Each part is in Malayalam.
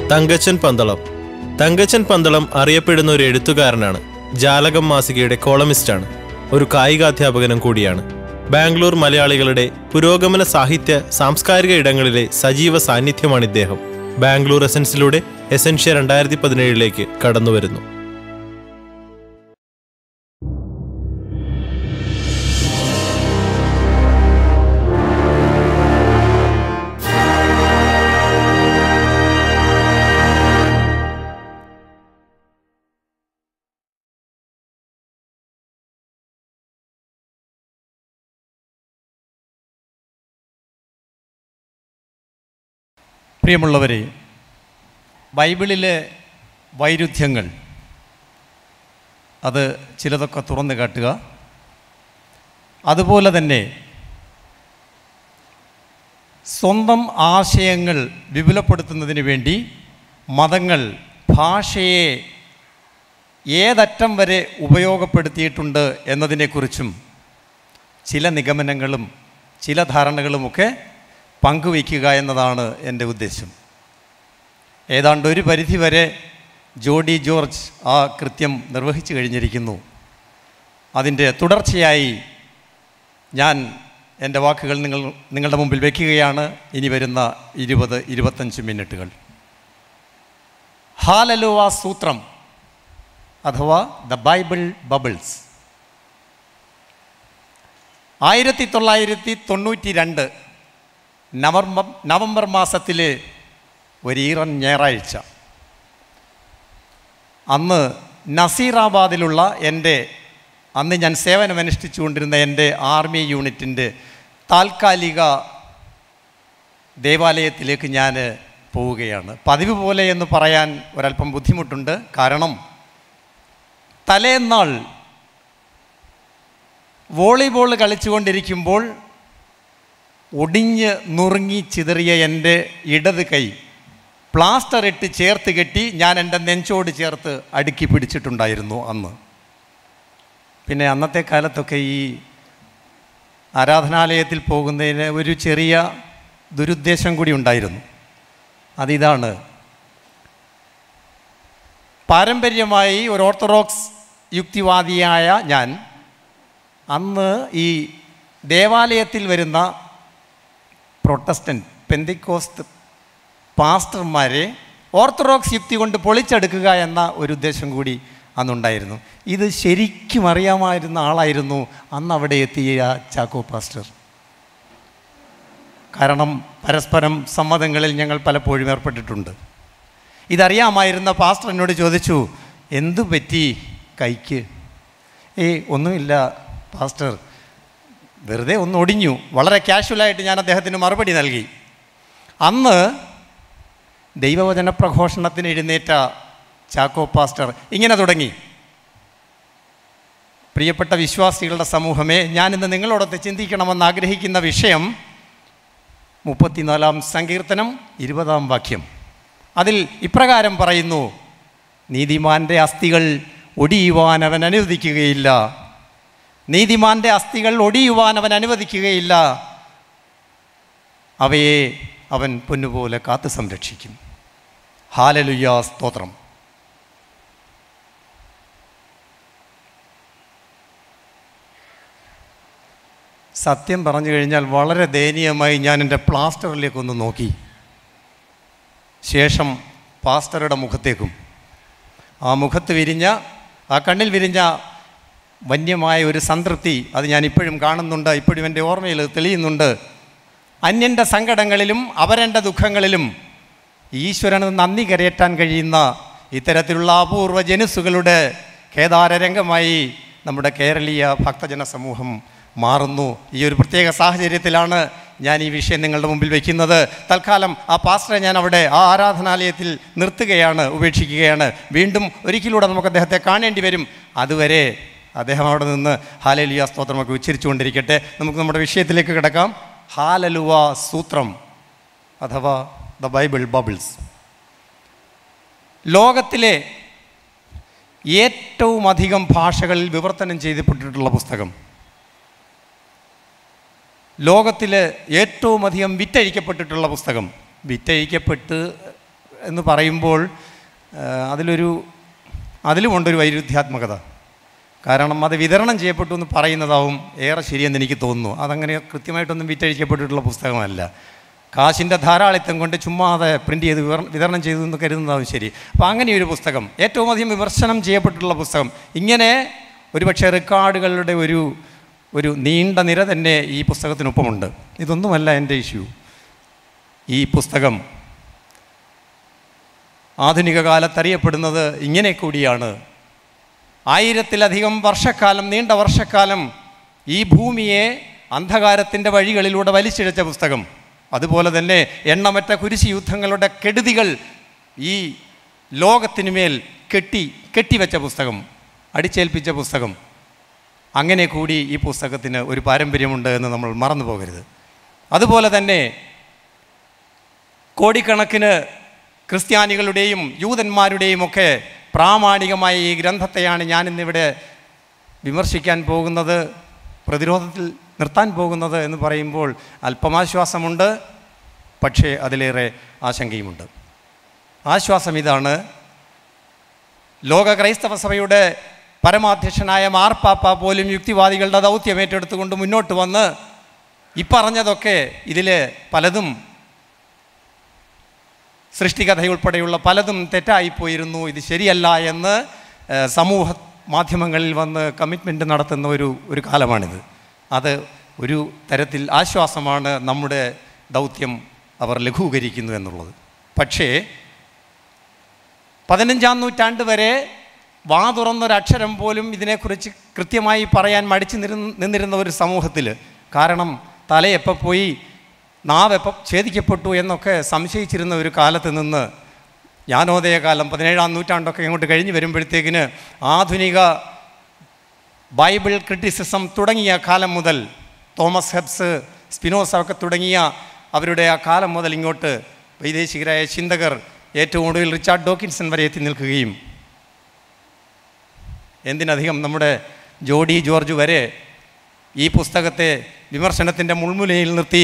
തങ്കച്ചൻ പന്തളം തങ്കച്ചൻ പന്തളം അറിയപ്പെടുന്ന ഒരു എഴുത്തുകാരനാണ് ജാലകം മാസികയുടെ കോളമിസ്റ്റാണ് ഒരു കായികാധ്യാപകനും കൂടിയാണ് ബാംഗ്ലൂർ മലയാളികളുടെ പുരോഗമന സാഹിത്യ സാംസ്കാരിക ഇടങ്ങളിലെ സജീവ സാന്നിധ്യമാണ് ഇദ്ദേഹം ബാംഗ്ലൂർ എസൻസിലൂടെ എസൻഷ്യ രണ്ടായിരത്തി പതിനേഴിലേക്ക് കടന്നുവരുന്നു പ്രിയമുള്ളവരെ ബൈബിളിലെ വൈരുദ്ധ്യങ്ങൾ അത് ചിലതൊക്കെ തുറന്നു കാട്ടുക അതുപോലെ തന്നെ സ്വന്തം ആശയങ്ങൾ വിപുലപ്പെടുത്തുന്നതിന് വേണ്ടി മതങ്ങൾ ഭാഷയെ ഏതറ്റം വരെ ഉപയോഗപ്പെടുത്തിയിട്ടുണ്ട് എന്നതിനെക്കുറിച്ചും ചില നിഗമനങ്ങളും ചില ധാരണകളുമൊക്കെ പങ്കുവയ്ക്കുക എന്നതാണ് എൻ്റെ ഉദ്ദേശം ഏതാണ്ട് ഒരു പരിധിവരെ ജോഡി ജോർജ് ആ കൃത്യം നിർവഹിച്ചു കഴിഞ്ഞിരിക്കുന്നു അതിൻ്റെ തുടർച്ചയായി ഞാൻ എൻ്റെ വാക്കുകൾ നിങ്ങൾ നിങ്ങളുടെ മുമ്പിൽ വയ്ക്കുകയാണ് ഇനി വരുന്ന ഇരുപത് ഇരുപത്തഞ്ച് മിനിറ്റുകൾ ഹാലലുവ സൂത്രം അഥവാ ദ ബൈബിൾ ബബിൾസ് ആയിരത്തി തൊള്ളായിരത്തി തൊണ്ണൂറ്റി രണ്ട് നവംബർ നവംബർ മാസത്തിലെ ഒരു ഈറൻ ഞായറാഴ്ച അന്ന് നസീറാബാദിലുള്ള എൻ്റെ അന്ന് ഞാൻ സേവനമനുഷ്ഠിച്ചുകൊണ്ടിരുന്ന എൻ്റെ ആർമി യൂണിറ്റിൻ്റെ താൽക്കാലിക ദേവാലയത്തിലേക്ക് ഞാൻ പോവുകയാണ് പതിവ് പോലെ എന്ന് പറയാൻ ഒരല്പം ബുദ്ധിമുട്ടുണ്ട് കാരണം തലേന്നാൾ വോളിബോൾ കളിച്ചുകൊണ്ടിരിക്കുമ്പോൾ ഒടിഞ്ഞ് നുറുങ്ങി ചിതറിയ എൻ്റെ ഇടത് കൈ പ്ലാസ്റ്റർ ഇട്ട് ചേർത്ത് കെട്ടി ഞാൻ എൻ്റെ നെഞ്ചോട് ചേർത്ത് അടുക്കി പിടിച്ചിട്ടുണ്ടായിരുന്നു അന്ന് പിന്നെ അന്നത്തെ കാലത്തൊക്കെ ഈ ആരാധനാലയത്തിൽ പോകുന്നതിന് ഒരു ചെറിയ ദുരുദ്ദേശം കൂടി ഉണ്ടായിരുന്നു അതിതാണ് പാരമ്പര്യമായി ഒരു ഓർത്തഡോക്സ് യുക്തിവാദിയായ ഞാൻ അന്ന് ഈ ദേവാലയത്തിൽ വരുന്ന പ്രൊട്ടസ്റ്റൻറ്റ് പെന്തിക്കോസ്ത് പാസ്റ്റർമാരെ ഓർത്തഡോക്സ് യുക്തി കൊണ്ട് പൊളിച്ചെടുക്കുക എന്ന ഒരു ഉദ്ദേശം കൂടി അന്നുണ്ടായിരുന്നു ഇത് ശരിക്കും അറിയാമായിരുന്ന ആളായിരുന്നു അന്ന് അവിടെ എത്തിയ ചാക്കോ പാസ്റ്റർ കാരണം പരസ്പരം സമ്മതങ്ങളിൽ ഞങ്ങൾ പലപ്പോഴും ഏർപ്പെട്ടിട്ടുണ്ട് ഇതറിയാമായിരുന്ന പാസ്റ്റർ എന്നോട് ചോദിച്ചു എന്തു പറ്റി കൈക്ക് ഏയ് ഒന്നുമില്ല പാസ്റ്റർ വെറുതെ ഒന്ന് ഒടിഞ്ഞു വളരെ കാഷ്വലായിട്ട് ഞാൻ അദ്ദേഹത്തിന് മറുപടി നൽകി അന്ന് ദൈവവചന പ്രഘോഷണത്തിന് എഴുന്നേറ്റ ചാക്കോ പാസ്റ്റർ ഇങ്ങനെ തുടങ്ങി പ്രിയപ്പെട്ട വിശ്വാസികളുടെ സമൂഹമേ ഞാനിന്ന് നിങ്ങളോടൊത്ത് ചിന്തിക്കണമെന്ന് ആഗ്രഹിക്കുന്ന വിഷയം മുപ്പത്തിനാലാം സങ്കീർത്തനം ഇരുപതാം വാക്യം അതിൽ ഇപ്രകാരം പറയുന്നു നീതിമാൻ്റെ അസ്ഥികൾ ഒടിയുവാൻ അവൻ അനുവദിക്കുകയില്ല നീതിമാൻ്റെ അസ്ഥികൾ ഒടിയുവാൻ അവൻ അനുവദിക്കുകയില്ല അവയെ അവൻ പൊന്നുപോലെ കാത്തു സംരക്ഷിക്കും ഹാലലുയ്യ സ്തോത്രം സത്യം പറഞ്ഞു കഴിഞ്ഞാൽ വളരെ ദയനീയമായി ഞാൻ എൻ്റെ പ്ലാസ്റ്ററിലേക്കൊന്ന് നോക്കി ശേഷം പാസ്റ്ററുടെ മുഖത്തേക്കും ആ മുഖത്ത് വിരിഞ്ഞ ആ കണ്ണിൽ വിരിഞ്ഞ വന്യമായ ഒരു സംതൃപ്തി അത് ഞാൻ ഇപ്പോഴും കാണുന്നുണ്ട് ഇപ്പോഴും എൻ്റെ ഓർമ്മയിൽ അത് തെളിയുന്നുണ്ട് അന്യൻ്റെ സങ്കടങ്ങളിലും അവരൻ്റെ ദുഃഖങ്ങളിലും ഈശ്വരന് നന്ദി കരയറ്റാൻ കഴിയുന്ന ഇത്തരത്തിലുള്ള അപൂർവ ജനുസുകളുടെ കേദാരരംഗമായി നമ്മുടെ കേരളീയ ഭക്തജന സമൂഹം മാറുന്നു ഈ ഒരു പ്രത്യേക സാഹചര്യത്തിലാണ് ഞാൻ ഈ വിഷയം നിങ്ങളുടെ മുമ്പിൽ വയ്ക്കുന്നത് തൽക്കാലം ആ പാസ്റ്ററെ ഞാൻ അവിടെ ആ ആരാധനാലയത്തിൽ നിർത്തുകയാണ് ഉപേക്ഷിക്കുകയാണ് വീണ്ടും ഒരിക്കലൂടെ നമുക്ക് അദ്ദേഹത്തെ കാണേണ്ടി വരും അതുവരെ അദ്ദേഹം അവിടെ നിന്ന് ഹാലലിയ സ്തോത്രമൊക്കെ ഉച്ചരിച്ചുകൊണ്ടിരിക്കട്ടെ നമുക്ക് നമ്മുടെ വിഷയത്തിലേക്ക് കിടക്കാം ഹാലലുവ സൂത്രം അഥവാ ദ ബൈബിൾ ബബിൾസ് ലോകത്തിലെ ഏറ്റവും അധികം ഭാഷകളിൽ വിവർത്തനം ചെയ്യപ്പെട്ടിട്ടുള്ള പുസ്തകം ലോകത്തിൽ ഏറ്റവും അധികം വിറ്റഴിക്കപ്പെട്ടിട്ടുള്ള പുസ്തകം വിറ്റഴിക്കപ്പെട്ട് എന്ന് പറയുമ്പോൾ ആ, അതിലൊരു അതിലുമുണ്ടൊരു വൈരുദ്ധ്യാത്മകത കാരണം അത് വിതരണം ചെയ്യപ്പെട്ടു എന്ന് പറയുന്നതാവും ഏറെ ശരിയെന്ന് എനിക്ക് തോന്നുന്നു അതങ്ങനെ കൃത്യമായിട്ടൊന്നും വിറ്റഴിക്കപ്പെട്ടിട്ടുള്ള പുസ്തകമല്ല കാശിൻ്റെ ധാരാളിത്തം കൊണ്ട് ചുമ്മാതെ പ്രിൻ്റ് ചെയ്ത് വിവര- വിതരണം ചെയ്തു എന്ന് കരുതുന്നതാവും ശരി അപ്പോൾ അങ്ങനെ ഒരു പുസ്തകം ഏറ്റവും അധികം വിമർശനം ചെയ്യപ്പെട്ടിട്ടുള്ള പുസ്തകം ഇങ്ങനെ ഒരുപക്ഷെ റെക്കോർഡുകളുടെ ഒരു ഒരു നീണ്ട നിര തന്നെ ഈ പുസ്തകത്തിനൊപ്പമുണ്ട് ഇതൊന്നുമല്ല എൻ്റെ ഇഷ്യൂ ഈ പുസ്തകം ആധുനിക കാലത്ത് അറിയപ്പെടുന്നത് ഇങ്ങനെ കൂടിയാണ് ആയിരത്തിലധികം വർഷക്കാലം നീണ്ട വർഷക്കാലം ഈ ഭൂമിയെ അന്ധകാരത്തിൻ്റെ വഴികളിലൂടെ വലിച്ചിഴച്ച പുസ്തകം അതുപോലെ തന്നെ എണ്ണമറ്റ കുരിശി യുദ്ധങ്ങളുടെ കെടുതികൾ ഈ ലോകത്തിനുമേൽ കെട്ടി കെട്ടിവെച്ച പുസ്തകം അടിച്ചേൽപ്പിച്ച പുസ്തകം അങ്ങനെ കൂടി ഈ പുസ്തകത്തിന് ഒരു പാരമ്പര്യമുണ്ട് എന്ന് നമ്മൾ മറന്നു പോകരുത് അതുപോലെ തന്നെ കോടിക്കണക്കിന് ക്രിസ്ത്യാനികളുടെയും യൂതന്മാരുടെയും ഒക്കെ പ്രാമാണികമായ ഈ ഗ്രന്ഥത്തെയാണ് ഞാനിന്നിവിടെ വിമർശിക്കാൻ പോകുന്നത് പ്രതിരോധത്തിൽ നിർത്താൻ പോകുന്നത് എന്ന് പറയുമ്പോൾ അല്പമാശ്വാസമുണ്ട് പക്ഷേ അതിലേറെ ആശങ്കയുമുണ്ട് ആശ്വാസം ഇതാണ് ലോക ക്രൈസ്തവ സഭയുടെ പരമാധ്യക്ഷനായ മാർപ്പാപ്പ പോലും യുക്തിവാദികളുടെ ദൗത്യം ഏറ്റെടുത്തുകൊണ്ട് മുന്നോട്ട് വന്ന് ഇപ്പറഞ്ഞതൊക്കെ ഇതിൽ പലതും സൃഷ്ടികഥയുൾപ്പെടെയുള്ള പലതും തെറ്റായിപ്പോയിരുന്നു ഇത് ശരിയല്ല എന്ന് ഏഹ്, സമൂഹ മാധ്യമങ്ങളിൽ വന്ന് കമ്മിറ്റ്മെൻറ്റ് നടത്തുന്ന ഒരു ഒരു കാലമാണിത് അത് ഒരു തരത്തിൽ ആശ്വാസമാണ് നമ്മുടെ ദൗത്യം അവർ ലഘൂകരിക്കുന്നു എന്നുള്ളത് പക്ഷേ പതിനഞ്ചാം നൂറ്റാണ്ട് വരെ വാ തുറന്നൊരക്ഷരം പോലും ഇതിനെക്കുറിച്ച് കൃത്യമായി പറയാൻ മടിച്ചു നിരുന്ന നിന്നിരുന്ന ഒരു സമൂഹത്തിൽ കാരണം തലയെപ്പോൾ പോയി നാവെപ്പം ഛേദിക്കപ്പെട്ടു എന്നൊക്കെ സംശയിച്ചിരുന്ന ഒരു കാലത്ത് നിന്ന് ജ്ഞാനോദയ കാലം പതിനേഴാം നൂറ്റാണ്ടൊക്കെ ഇങ്ങോട്ട് കഴിഞ്ഞ് വരുമ്പോഴത്തേക്കിന് ആധുനിക ബൈബിൾ ക്രിറ്റിസിസം തുടങ്ങിയ കാലം മുതൽ തോമസ് ഹെബ്സ് സ്പിനോസ ഒക്കെ തുടങ്ങിയ അവരുടെ ആ കാലം മുതൽ ഇങ്ങോട്ട് വൈദേശികരായ ചിന്തകർ ഏറ്റവും ഒടുവിൽ റിച്ചാർഡ് ഡോക്കിൻസൺ വരെ എത്തി നിൽക്കുകയും എന്തിനധികം നമ്മുടെ ജോഡി ജോർജ് വരെ ഈ പുസ്തകത്തെ വിമർശനത്തിൻ്റെ മുൾമുനയിൽ നിർത്തി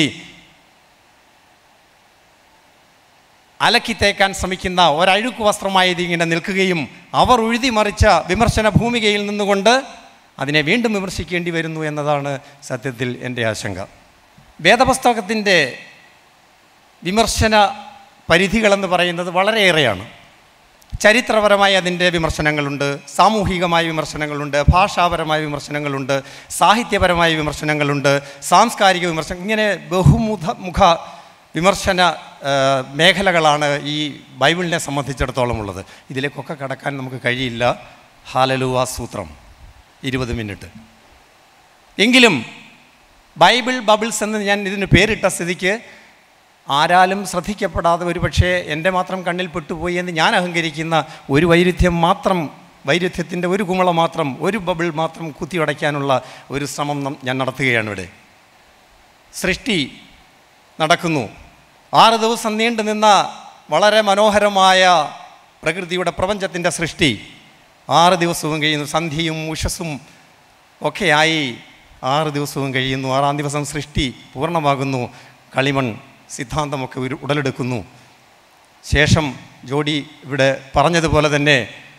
അലക്കി തേക്കാൻ ശ്രമിക്കുന്ന ഒരഴുക്ക് വസ്ത്രമായി ഇതിങ്ങനെ നിൽക്കുകയും അവർ ഉഴുതിമറിച്ച വിമർശന ഭൂമികയിൽ നിന്നുകൊണ്ട് അതിനെ വീണ്ടും വിമർശിക്കേണ്ടി വരുന്നു എന്നതാണ് സത്യത്തിൽ എൻ്റെ ആശങ്ക വേദപുസ്തകത്തിൻ്റെ വിമർശന പരിധികളെന്ന് പറയുന്നത് വളരെയേറെയാണ് ചരിത്രപരമായ അതിൻ്റെ വിമർശനങ്ങളുണ്ട് സാമൂഹികമായ വിമർശനങ്ങളുണ്ട് ഭാഷാപരമായ വിമർശനങ്ങളുണ്ട് സാഹിത്യപരമായ വിമർശനങ്ങളുണ്ട് സാംസ്കാരിക വിമർശനം ഇങ്ങനെ ബഹുമുഖ മുഖ വിമർശന ആ, മേഖലകളാണ് ഈ ബൈബിളിനെ സംബന്ധിച്ചിടത്തോളം ഉള്ളത് ഇതിലേക്കൊക്കെ കടക്കാൻ നമുക്ക് കഴിയില്ല ഹാലലുവ സൂത്രം ഇരുപത് മിനിറ്റ് എങ്കിലും ബൈബിൾ ബബിൾസ് എന്ന് ഞാൻ ഇതിന് പേരിട്ട സ്ഥിതിക്ക് ആരാലും ശ്രദ്ധിക്കപ്പെടാതെ ഒരു പക്ഷേ എൻ്റെ മാത്രം കണ്ണിൽ പെട്ടുപോയി എന്ന് ഞാൻ അഹങ്കരിക്കുന്ന ഒരു വൈരുദ്ധ്യം മാത്രം വൈരുദ്ധ്യത്തിൻ്റെ ഒരു കുമള മാത്രം ഒരു ബബിൾ മാത്രം കുത്തിയടയ്ക്കാനുള്ള ഒരു ശ്രമം നം- ഞാൻ നടത്തുകയാണ് ഇവിടെ സൃഷ്ടി നടക്കുന്നു ആറ് ദിവസം നീണ്ടു നിന്ന വളരെ മനോഹരമായ പ്രകൃതിയുടെ പ്രപഞ്ചത്തിൻ്റെ സൃഷ്ടി ആറ് ദിവസവും കഴിയുന്നു സന്ധ്യയും ഉഷസ്സും ഒക്കെയായി ആറ് ദിവസവും കഴിയുന്നു ആറാം ദിവസം സൃഷ്ടി പൂർണ്ണമാകുന്നു കളിമൺ സിദ്ധാന്തമൊക്കെ ഒരു ഉടലെടുക്കുന്നു ശേഷം ജോഡി ഇവിടെ പറഞ്ഞതുപോലെ തന്നെ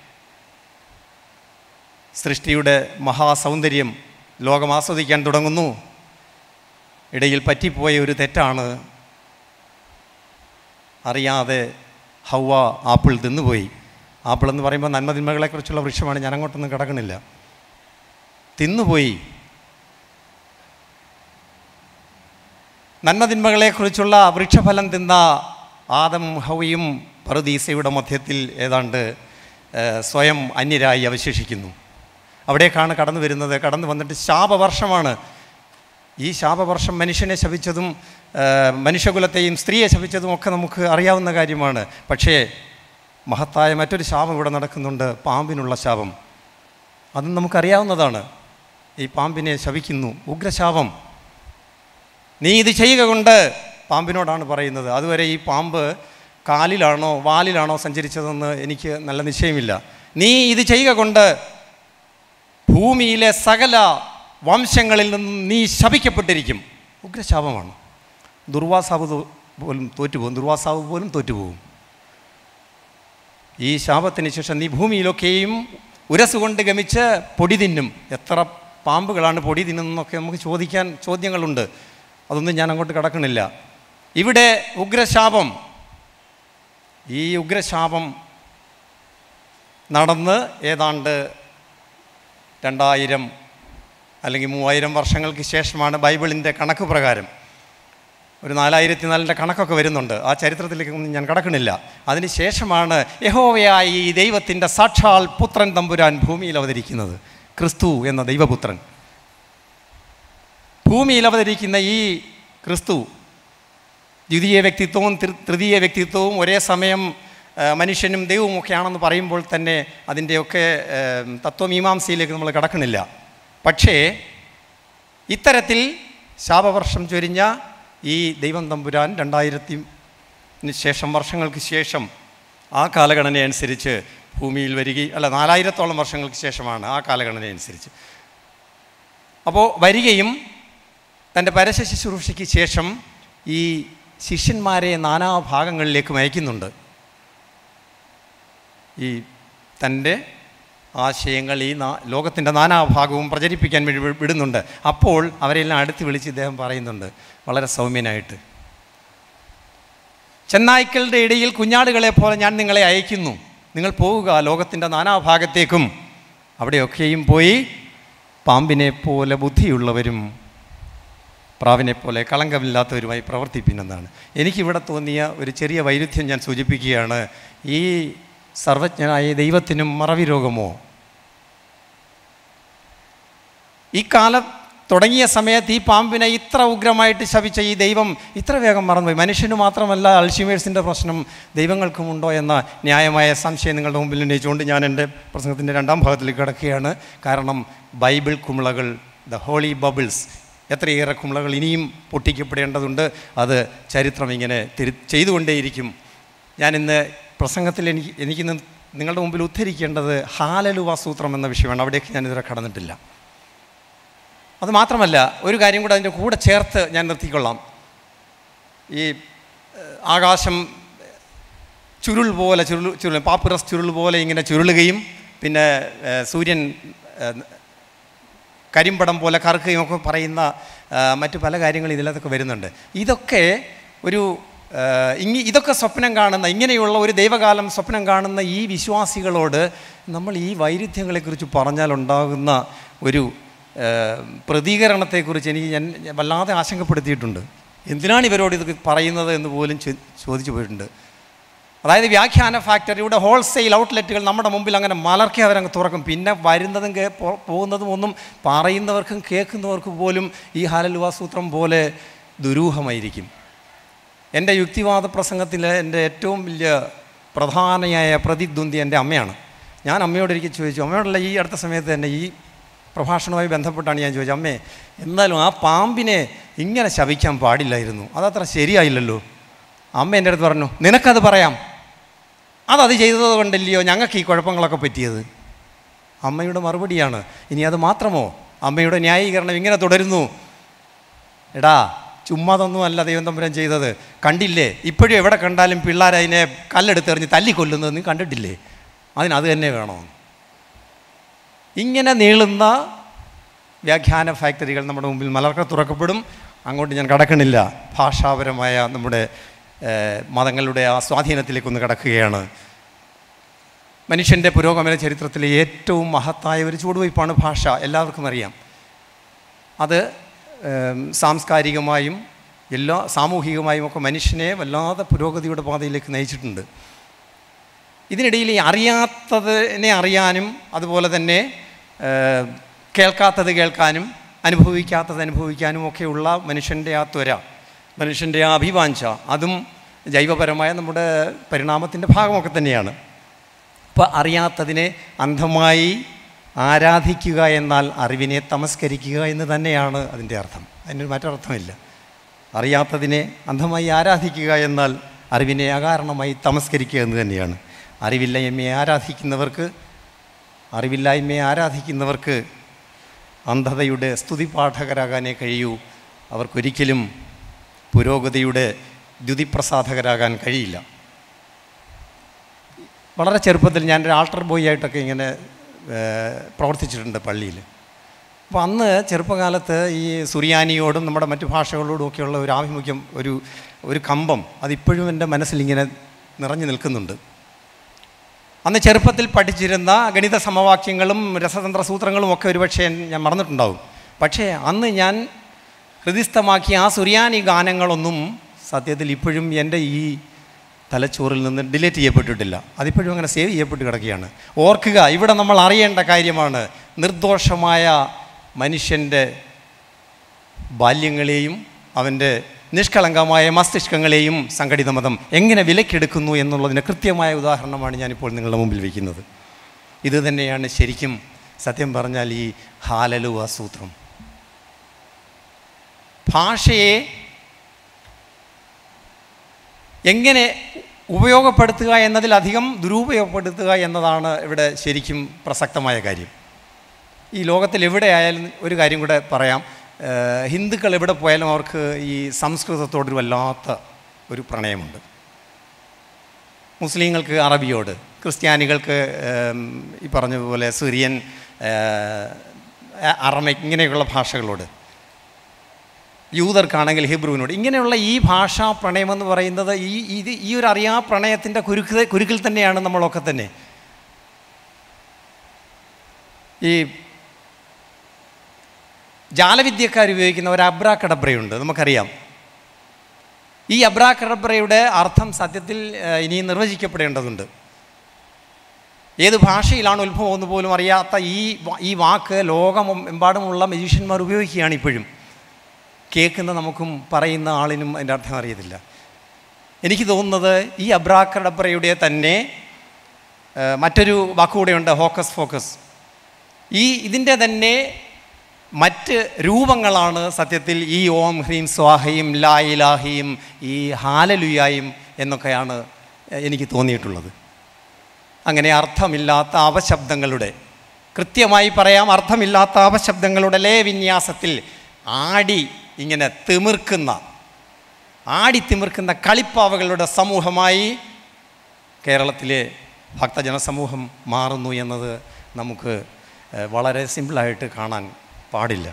സൃഷ്ടിയുടെ മഹാസൗന്ദര്യം ലോകം ആസ്വദിക്കാൻ തുടങ്ങുന്നു ഇടയിൽ പറ്റിപ്പോയ ഒരു തെറ്റാണ് അറിയാതെ ഹൗവ ആപ്പിൾ തിന്നുപോയി ആപ്പിൾ എന്ന് പറയുമ്പോൾ നന്മതിന്മകളെക്കുറിച്ചുള്ള വൃക്ഷമാണ് ഞാൻ അങ്ങോട്ടൊന്നും കിടക്കണില്ല തിന്നുപോയി നന്മതിന്മകളെക്കുറിച്ചുള്ള വൃക്ഷഫലം തിന്ന ആദം ഹൗയും പറുദീസയുടെ മധ്യത്തിൽ ഏതാണ്ട് ഏഹ്, സ്വയം അന്യരായി അവശേഷിക്കുന്നു അവിടേക്കാണ് കടന്നു വരുന്നത് കടന്നു വന്നിട്ട് ശാപവർഷമാണ് ഈ ശാപവർഷം മനുഷ്യനെ ശപിച്ചതും ഏഹ്, മനുഷ്യകുലത്തെയും സ്ത്രീയെ ശപിച്ചതും ഒക്കെ നമുക്ക് അറിയാവുന്ന കാര്യമാണ് പക്ഷേ മഹത്തായ മറ്റൊരു ശാപം ഇവിടെ നടക്കുന്നുണ്ട് പാമ്പിനുള്ള ശാപം അതും നമുക്കറിയാവുന്നതാണ് ഈ പാമ്പിനെ ശപിക്കുന്നു ഉഗ്രശാപം നീ ഇത് ചെയ്യുക കൊണ്ട് പാമ്പിനോടാണ് പറയുന്നത് അതുവരെ ഈ പാമ്പ് കാലിലാണോ വാലിലാണോ സഞ്ചരിച്ചതെന്ന് എനിക്ക് നല്ല നിശ്ചയമില്ല നീ ഇത് ചെയ്യുക കൊണ്ട് ഭൂമിയിലെ സകല വംശങ്ങളിൽ നിന്നും നീ ശപിക്കപ്പെട്ടിരിക്കും ഉഗ്രശാപമാണ് ദുർവാസാവ് തോ- പോലും തോറ്റുപോകും ദുർവാസാവ് പോലും തോറ്റുപോകും ഈ ശാപത്തിന് ശേഷം നീ ഭൂമിയിലൊക്കെയും ഉരസുകൊണ്ട് ഗമിച്ച് പൊടി തിന്നും എത്ര പാമ്പുകളാണ് പൊടി തിന്നുന്നതൊക്കെ നമുക്ക് ചോദിക്കാൻ ചോദ്യങ്ങളുണ്ട് അതൊന്നും ഞാൻ അങ്ങോട്ട് കിടക്കണില്ല ഇവിടെ ഉഗ്രശാപം ഈ ഉഗ്രശാപം നടന്ന് ഏതാണ്ട് രണ്ടായിരം അല്ലെങ്കിൽ മൂവായിരം വർഷങ്ങൾക്ക് ശേഷമാണ് ബൈബിളിൻ്റെ കണക്ക് പ്രകാരം ഒരു നാലായിരത്തി നാലിൻ്റെ കണക്കൊക്കെ വരുന്നുണ്ട് ആ ചരിത്രത്തിലേക്കൊന്നും ഞാൻ കടക്കണില്ല അതിന് ശേഷമാണ് യഹോവയായ ഈ ദൈവത്തിൻ്റെ സാക്ഷാൽ പുത്രൻ തമ്പുരാൻ ഭൂമിയിൽ അവതരിക്കുന്നത് ക്രിസ്തു എന്ന ദൈവപുത്രൻ ഭൂമിയിൽ അവതരിക്കുന്ന ഈ ക്രിസ്തു ദ്വിതീയ വ്യക്തിത്വവും തൃ- തൃതീയ വ്യക്തിത്വവും ഒരേ സമയം ആ, മനുഷ്യനും ദൈവവും ഒക്കെയാണെന്ന് പറയുമ്പോൾ തന്നെ അതിൻ്റെയൊക്കെ ആ, തത്വമീമാംസയിലേക്ക് നമ്മൾ കടക്കണില്ല പക്ഷേ ഇത്തരത്തിൽ ശാപവർഷം ചൊരിഞ്ഞ ഈ ദൈവം തമ്പുരാൻ രണ്ടായിരത്തി ശേഷം വർഷങ്ങൾക്ക് ശേഷം ആ കാലഗണന അനുസരിച്ച് ഭൂമിയിൽ വരികയും അല്ല നാലായിരത്തോളം വർഷങ്ങൾക്ക് ശേഷമാണ് ആ കാലഗണന അനുസരിച്ച് അപ്പോൾ വരികയും തൻ്റെ പരസ്യ ശുശ്രൂഷയ്ക്ക് ശേഷം ഈ ശിഷ്യന്മാരെ നാനാഭാഗങ്ങളിലേക്ക് അയക്കുന്നുണ്ട് ഈ തൻ്റെ ആശയങ്ങൾ ഈ നാ ലോകത്തിൻ്റെ നാനാഭാഗവും പ്രചരിപ്പിക്കാൻ വേണ്ടി വി- വിടുന്നുണ്ട് അപ്പോൾ അവരെല്ലാം അടുത്ത് വിളിച്ച് ഇദ്ദേഹം പറയുന്നുണ്ട് വളരെ സൗമ്യനായിട്ട് ചെന്നായ്ക്കളുടെ ഇടയിൽ കുഞ്ഞാടുകളെ പോലെ ഞാൻ നിങ്ങളെ അയക്കുന്നു നിങ്ങൾ പോവുക ലോകത്തിൻ്റെ നാനാഭാഗത്തേക്കും അവിടെയൊക്കെയും പോയി പാമ്പിനെ പോലെ ബുദ്ധിയുള്ളവരും പ്രാവിനെ പോലെ കളങ്കമില്ലാത്തവരുമായി പ്രവർത്തിപ്പിനെന്നാണ് എനിക്കിവിടെ തോന്നിയ ഒരു ചെറിയ വൈരുദ്ധ്യം ഞാൻ സൂചിപ്പിക്കുകയാണ് ഈ സർവജ്ഞനായ ദൈവത്തിനും മറവി രോഗമോ ഈ കാലം തുടങ്ങിയ സമയത്ത് ഈ പാമ്പിനെ ഇത്ര ഉഗ്രമായിട്ട് ശപിച്ച ഈ ദൈവം ഇത്ര വേഗം മറന്നുപോയി മനുഷ്യന് മാത്രമല്ല അൾഷിമേഴ്സിൻ്റെ പ്രശ്നം ദൈവങ്ങൾക്കുമുണ്ടോ എന്ന ന്യായമായ സംശയം നിങ്ങളുടെ മുമ്പിൽ ഉന്നയിച്ചുകൊണ്ട് ഞാൻ എൻ്റെ പ്രസംഗത്തിൻ്റെ രണ്ടാം ഭാഗത്തിലേക്ക് കിടക്കുകയാണ് കാരണം ബൈബിൾ കുമിളകൾ ദ ഹോളി ബബിൾസ് എത്രയേറെ കുമിളകൾ ഇനിയും പൊട്ടിക്കപ്പെടേണ്ടതുണ്ട് അത് ചരിത്രം ഇങ്ങനെ തിരി ചെയ്തുകൊണ്ടേയിരിക്കും ഞാനിന്ന് പ്രസംഗത്തിൽ എനിക്ക് എനിക്കിന്ന് നിങ്ങളുടെ മുമ്പിൽ ഉദ്ധരിക്കേണ്ടത് ഹാലലുവ സൂത്രം എന്ന വിഷയമാണ് അവിടേക്ക് ഞാനിതുവരെ കടന്നിട്ടില്ല അത് മാത്രമല്ല ഒരു കാര്യം കൂടെ അതിൻ്റെ കൂടെ ചേർത്ത് ഞാൻ നിർത്തിക്കൊള്ളാം ഈ ഏഹ്, ആകാശം ചുരുൾ പോലെ ചുരുൾ ചുരുൾ പാപ്പുറസ് ചുരുൾ പോലെ ഇങ്ങനെ ചുരുളുകയും പിന്നെ ഏഹ്, സൂര്യൻ ഏഹ്, കരിമ്പടം പോലെ കറുക്കുകയും ഒക്കെ പറയുന്ന ആ, മറ്റു പല കാര്യങ്ങളും ഇതിലതൊക്കെ വരുന്നുണ്ട് ഇതൊക്കെ ഒരു ആ, ഇങ്ങ ഇതൊക്കെ സ്വപ്നം കാണുന്ന ഇങ്ങനെയുള്ള ഒരു ദൈവകാലം സ്വപ്നം കാണുന്ന ഈ വിശ്വാസികളോട് നമ്മൾ ഈ വൈരുദ്ധ്യങ്ങളെക്കുറിച്ച് പറഞ്ഞാൽ ഉണ്ടാകുന്ന ഒരു ആ, പ്രതികരണത്തെക്കുറിച്ച് എനിക്ക് ഞാൻ ഞാൻ വല്ലാതെ ആശങ്കപ്പെടുത്തിയിട്ടുണ്ട് എന്തിനാണ് ഇവരോട് ഇത് പറയുന്നത് എന്ന് പോലും ചോ- ചോദിച്ചു പോയിട്ടുണ്ട് അതായത് വ്യാഖ്യാന ഫാക്ടറിയുടെ ഹോൾസെയിൽ ഔട്ട്ലെറ്റുകൾ നമ്മുടെ മുമ്പിൽ അങ്ങനെ മലർക്കി അവരങ്ങ് തുറക്കും പിന്നെ വരുന്നതും കേ പോ- പോകുന്നതും ഒന്നും പറയുന്നവർക്കും കേൾക്കുന്നവർക്കും പോലും ഈ ഹാലലുവാ സൂത്രം പോലെ ദുരൂഹമായിരിക്കും എൻ്റെ യുക്തിവാദ പ്രസംഗത്തിൽ എൻ്റെ ഏറ്റവും വലിയ പ്രധാനയായ പ്രതിദ്വന്ദ്വി എൻ്റെ അമ്മയാണ് ഞാൻ അമ്മയോട് എനിക്ക് ചോദിച്ചു അമ്മയോടുള്ള ഈ അടുത്ത സമയത്ത് തന്നെ ഈ പ്രഭാഷണവുമായി ബന്ധപ്പെട്ടാണ് ഞാൻ ചോദിച്ചത് അമ്മേ എന്നാലും ആ പാമ്പിനെ ഇങ്ങനെ ശവിക്കാൻ പാടില്ലായിരുന്നു അതത്ര ശരിയായില്ലല്ലോ അമ്മ എൻ്റെ അടുത്ത് പറഞ്ഞു നിനക്കത് പറയാം അതത് ചെയ്തത് കൊണ്ടല്ലയോ ഞങ്ങൾക്ക് ഈ കുഴപ്പങ്ങളൊക്കെ പറ്റിയത് അമ്മയുടെ മറുപടിയാണ് ഇനി അത് മാത്രമോ അമ്മയുടെ ന്യായീകരണം ഇങ്ങനെ തുടരുന്നു എടാ ചുമ്മാതൊന്നുമല്ല ദൈവം തമ്പുരാൻ ചെയ്തത് കണ്ടില്ലേ ഇപ്പോഴും എവിടെ കണ്ടാലും പിള്ളേർ അതിനെ കല്ലെടുത്തെറിഞ്ഞ് തല്ലിക്കൊല്ലുന്നത് നീ കണ്ടിട്ടില്ലേ അതിന് അത് തന്നെ വേണോ ഇങ്ങനെ നീളുന്ന വ്യാഖ്യാന ഫാക്ടറികൾ നമ്മുടെ മുമ്പിൽ മലർക്ക തുറക്കപ്പെടും അങ്ങോട്ട് ഞാൻ കടക്കണില്ല ഭാഷാപരമായ നമ്മുടെ ഏഹ്, മതങ്ങളുടെ ആ സ്വാധീനത്തിലേക്കൊന്ന് കടക്കുകയാണ് മനുഷ്യൻ്റെ പുരോഗമന ചരിത്രത്തിലെ ഏറ്റവും മഹത്തായ ഒരു ചുവടുവയ്പ്പാണ് ഭാഷ എല്ലാവർക്കും അറിയാം അത് ഏം, സാംസ്കാരികമായും എല്ലാ സാമൂഹികമായും ഒക്കെ മനുഷ്യനെ വല്ലാതെ പുരോഗതിയുടെ പാതയിലേക്ക് നയിച്ചിട്ടുണ്ട് ഇതിനിടയിൽ ഈ അറിയാത്തതിനെ അറിയാനും അതുപോലെ തന്നെ ഏഹ്, കേൾക്കാത്തത് കേൾക്കാനും അനുഭവിക്കാത്തത് അനുഭവിക്കാനും ഒക്കെയുള്ള മനുഷ്യൻ്റെ ആ ത്വര മനുഷ്യൻ്റെ ആ അഭിവാഞ്ച അതും ജൈവപരമായ നമ്മുടെ പരിണാമത്തിൻ്റെ ഭാഗമൊക്കെ തന്നെയാണ് അപ്പോൾ അറിയാത്തതിനെ അന്ധമായി ആരാധിക്കുക എന്നാൽ അറിവിനെ തമസ്കരിക്കുക എന്ന് തന്നെയാണ് അതിൻ്റെ അർത്ഥം അതിന് മറ്റൊരർത്ഥമില്ല അറിയാത്തതിനെ അന്ധമായി ആരാധിക്കുക എന്നാൽ അറിവിനെ അകാരണമായി തമസ്കരിക്കുക എന്ന് തന്നെയാണ് അറിവില്ലായ്മയെ ആരാധിക്കുന്നവർക്ക് അറിവില്ലായ്മയെ ആരാധിക്കുന്നവർക്ക് അന്ധതയുടെ സ്തുതിപാഠകരാകാനേ കഴിയൂ അവർക്കൊരിക്കലും പുരോഗതിയുടെ ദ്യുതിപ്രസാധകരാകാൻ കഴിയില്ല വളരെ ചെറുപ്പത്തിൽ ഞാൻ ഒരു ആൾട്ടർ ബോയ് ആയിട്ടൊക്കെ ഇങ്ങനെ ഏഹ്, പ്രവർത്തിച്ചിട്ടുണ്ട് പള്ളിയിൽ അപ്പോൾ അന്ന് ചെറുപ്പകാലത്ത് ഈ സുറിയാനിയോടും നമ്മുടെ മറ്റു ഭാഷകളോടും ഒക്കെയുള്ള ഒരു ആഭിമുഖ്യം ഒരു ഒരു കമ്പം അതിപ്പോഴും എൻ്റെ മനസ്സിലിങ്ങനെ നിറഞ്ഞു നിൽക്കുന്നുണ്ട് അന്ന് ചെറുപ്പത്തിൽ പഠിച്ചിരുന്ന ഗണിത സമവാക്യങ്ങളും രസതന്ത്ര സൂത്രങ്ങളും ഒക്കെ ഒരുപക്ഷെ ഞാൻ മറന്നിട്ടുണ്ടാവും പക്ഷേ അന്ന് ഞാൻ ഹൃദിസ്ഥമാക്കിയ ആ സുറിയാനി ഗാനങ്ങളൊന്നും സത്യത്തിൽ ഇപ്പോഴും എൻ്റെ ഈ തലച്ചോറിൽ നിന്ന് ഡിലീറ്റ് ചെയ്യപ്പെട്ടിട്ടില്ല അതിപ്പോഴും അങ്ങനെ സേവ് ചെയ്യപ്പെട്ട് കിടക്കുകയാണ് ഓർക്കുക ഇവിടെ നമ്മൾ അറിയേണ്ട കാര്യമാണ് നിർദോഷമായ മനുഷ്യൻ്റെ ബാല്യങ്ങളെയും അവൻ്റെ നിഷ്കളങ്കമായ മസ്തിഷ്കങ്ങളെയും സംഘടിത മതം എങ്ങനെ വിലക്കെടുക്കുന്നു എന്നുള്ളതിന് കൃത്യമായ ഉദാഹരണമാണ് ഞാനിപ്പോൾ നിങ്ങളുടെ മുമ്പിൽ വയ്ക്കുന്നത് ഇത് തന്നെയാണ് ശരിക്കും സത്യം പറഞ്ഞാൽ ഈ ഹാലലുവ സൂത്രം ഭാഷയെ എങ്ങനെ ഉപയോഗപ്പെടുത്തുക എന്നതിലധികം ദുരുപയോഗപ്പെടുത്തുക എന്നതാണ് ഇവിടെ ശരിക്കും പ്രസക്തമായ കാര്യം ഈ ലോകത്തിൽ എവിടെയായാലും ഒരു കാര്യം കൂടെ പറയാം ഏഹ് ഹിന്ദുക്കൾ എവിടെ പോയാലും അവർക്ക് ഈ സംസ്കൃതത്തോടൊരു വല്ലാത്ത ഒരു പ്രണയമുണ്ട് മുസ്ലിങ്ങൾക്ക് അറബിയോട് ക്രിസ്ത്യാനികൾക്ക് ഏം, ഈ പറഞ്ഞതുപോലെ സിറിയൻ ഏഹ്, അറമൈക് ഇങ്ങനെയുള്ള ഭാഷകളോട് യൂതർക്കാണെങ്കിൽ ഹിബ്രുവിനോട് ഇങ്ങനെയുള്ള ഈ ഭാഷാ പ്രണയമെന്ന് പറയുന്നത് ഈ ഇത് ഈ ഒരു അറിയാ പ്രണയത്തിൻ്റെ കുരുക്ക് കുരുക്കിൽ തന്നെയാണ് നമ്മളൊക്കെ തന്നെ ഈ ജാലവിദ്യക്കാർ ഉപയോഗിക്കുന്ന ഒരു അബ്രാക്കടബ്രയുണ്ട് നമുക്കറിയാം ഈ അബ്രാക്കടബ്രയുടെ അർത്ഥം സത്യത്തിൽ ഏഹ്, ഇനിയും നിർവചിക്കപ്പെടേണ്ടതുണ്ട് ഏത് ഭാഷയിലാണ് ഉത്ഭവം എന്ന് പോലും അറിയാത്ത ഈ വാ- ഈ വാക്ക് ലോകമെമ്പാടുമുള്ള മജീഷ്യന്മാർ ഉപയോഗിക്കുകയാണ് ഇപ്പോഴും കേൾക്കുന്ന നമുക്കും പറയുന്ന ആളിനും അതിൻ്റെ അർത്ഥം അറിയത്തില്ല എനിക്ക് തോന്നുന്നത് ഈ അബ്രാക്കടബ്രയുടെ തന്നെ ഏഹ്, മറ്റൊരു വാക്കുകൂടെയുണ്ട് ഹോക്കസ് ഫോക്കസ് ഈ ഇതിൻ്റെ തന്നെ മറ്റ് രൂപങ്ങളാണ് സത്യത്തിൽ ഈ ഓം ഹ്രീം സ്വാഹയും ലാ ഇലാഹിയും ഈ ഹാലലുയായും എന്നൊക്കെയാണ് എനിക്ക് തോന്നിയിട്ടുള്ളത് അങ്ങനെ അർത്ഥമില്ലാത്ത അപശബ്ദങ്ങളുടെ കൃത്യമായി പറയാം അർത്ഥമില്ലാത്ത അപശബ്ദങ്ങളുടെ ലയവിന്യാസത്തിൽ ആടി ഇങ്ങനെ തിമിർക്കുന്ന ആടി തിമിർക്കുന്ന കളിപ്പാവകളുടെ സമൂഹമായി കേരളത്തിലെ ഭക്തജനസമൂഹം മാറുന്നു എന്നത് നമുക്ക് ഏഹ്, വളരെ സിമ്പിളായിട്ട് കാണാൻ പാടില്ല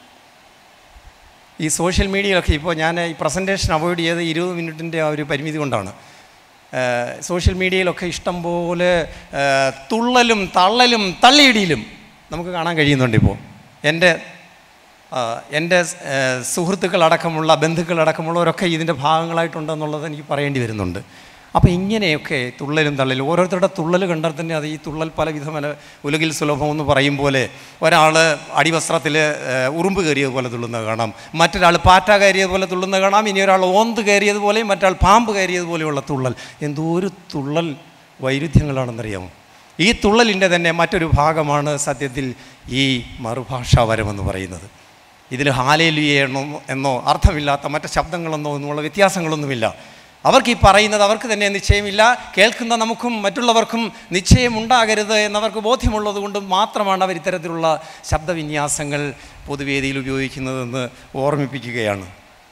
ഈ സോഷ്യൽ മീഡിയയിലൊക്കെ ഇപ്പോൾ ഞാൻ ഈ പ്രസൻറ്റേഷൻ അവോയ്ഡ് ചെയ്ത് ഇരുപത് മിനിറ്റിൻ്റെ ആ ഒരു പരിമിതി കൊണ്ടാണ് ഏഹ്, സോഷ്യൽ മീഡിയയിലൊക്കെ ഇഷ്ടം പോലെ ഏഹ്, തുള്ളലും തള്ളലും തള്ളിയിടിയിലും നമുക്ക് കാണാൻ കഴിയുന്നുണ്ട് ഇപ്പോൾ എൻ്റെ ആ, എൻ്റെ ഏഹ്, സുഹൃത്തുക്കളടക്കമുള്ള ബന്ധുക്കളടക്കമുള്ളവരൊക്കെ ഇതിൻ്റെ ഭാഗങ്ങളായിട്ടുണ്ടെന്നുള്ളത് എനിക്ക് പറയേണ്ടി വരുന്നുണ്ട് അപ്പോൾ ഇങ്ങനെയൊക്കെ തുള്ളലും തള്ളലും ഓരോരുത്തരുടെ തുള്ളൽ കണ്ടാൽ തന്നെ അത് ഈ തുള്ളൽ പല വിധമല ഉലകിൽ സുലഭം എന്ന് പറയും പോലെ ഒരാൾ അടിവസ്ത്രത്തിൽ ഏഹ്, ഉറുമ്പ് കയറിയതുപോലെ തുള്ളുന്നത് കാണാം മറ്റൊരാൾ പാറ്റ കയറിയതുപോലെ തുള്ളുന്നത് കാണാം ഇനി ഒരാൾ ഓന്ത് കയറിയതുപോലെയും മറ്റൊരാൾ പാമ്പ് കയറിയതുപോലെയുള്ള തുള്ളൽ എന്തോ ഒരു തുള്ളൽ വൈരുദ്ധ്യങ്ങളാണെന്നറിയാമോ ഈ തുള്ളലിൻ്റെ തന്നെ മറ്റൊരു ഭാഗമാണ് സത്യത്തിൽ ഈ മറുഭാഷാവരമെന്ന് പറയുന്നത് ഇതിൽ ഹാലേലുയെന്നോ എന്നോ അർത്ഥമില്ലാത്ത മറ്റ് ശബ്ദങ്ങളെന്നോ എന്നുള്ള വ്യത്യാസങ്ങളൊന്നുമില്ല അവർക്ക് ഈ പറയുന്നത് അവർക്ക് തന്നെ നിശ്ചയമില്ല കേൾക്കുന്ന നമുക്കും മറ്റുള്ളവർക്കും നിശ്ചയമുണ്ടാകരുത് എന്നവർക്ക് ബോധ്യമുള്ളത് കൊണ്ട് മാത്രമാണ് അവർ ഇത്തരത്തിലുള്ള ശബ്ദവിന്യാസങ്ങൾ പൊതുവേദിയിൽ ഉപയോഗിക്കുന്നതെന്ന് ഓർമ്മിപ്പിക്കുകയാണ്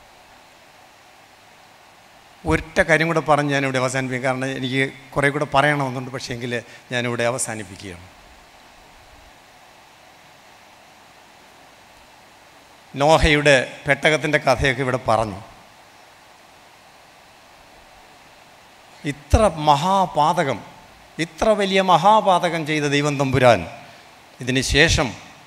ഒറ്റ കാര്യം കൂടെ പറഞ്ഞ് ഞാനിവിടെ അവസാനിപ്പിക്കും കാരണം എനിക്ക് കുറേ കൂടെ പറയണമെന്നുണ്ട് പക്ഷേങ്കിൽ ഞാനിവിടെ അവസാനിപ്പിക്കുകയാണ് നോഹയുടെ പെട്ടകത്തിൻ്റെ കഥയൊക്കെ ഇവിടെ പറഞ്ഞു ഇത്ര മഹാപാതകം ഇത്ര വലിയ മഹാപാതകം ചെയ്ത ദൈവം തമ്പുരാൻ ഇതിന് ശേഷം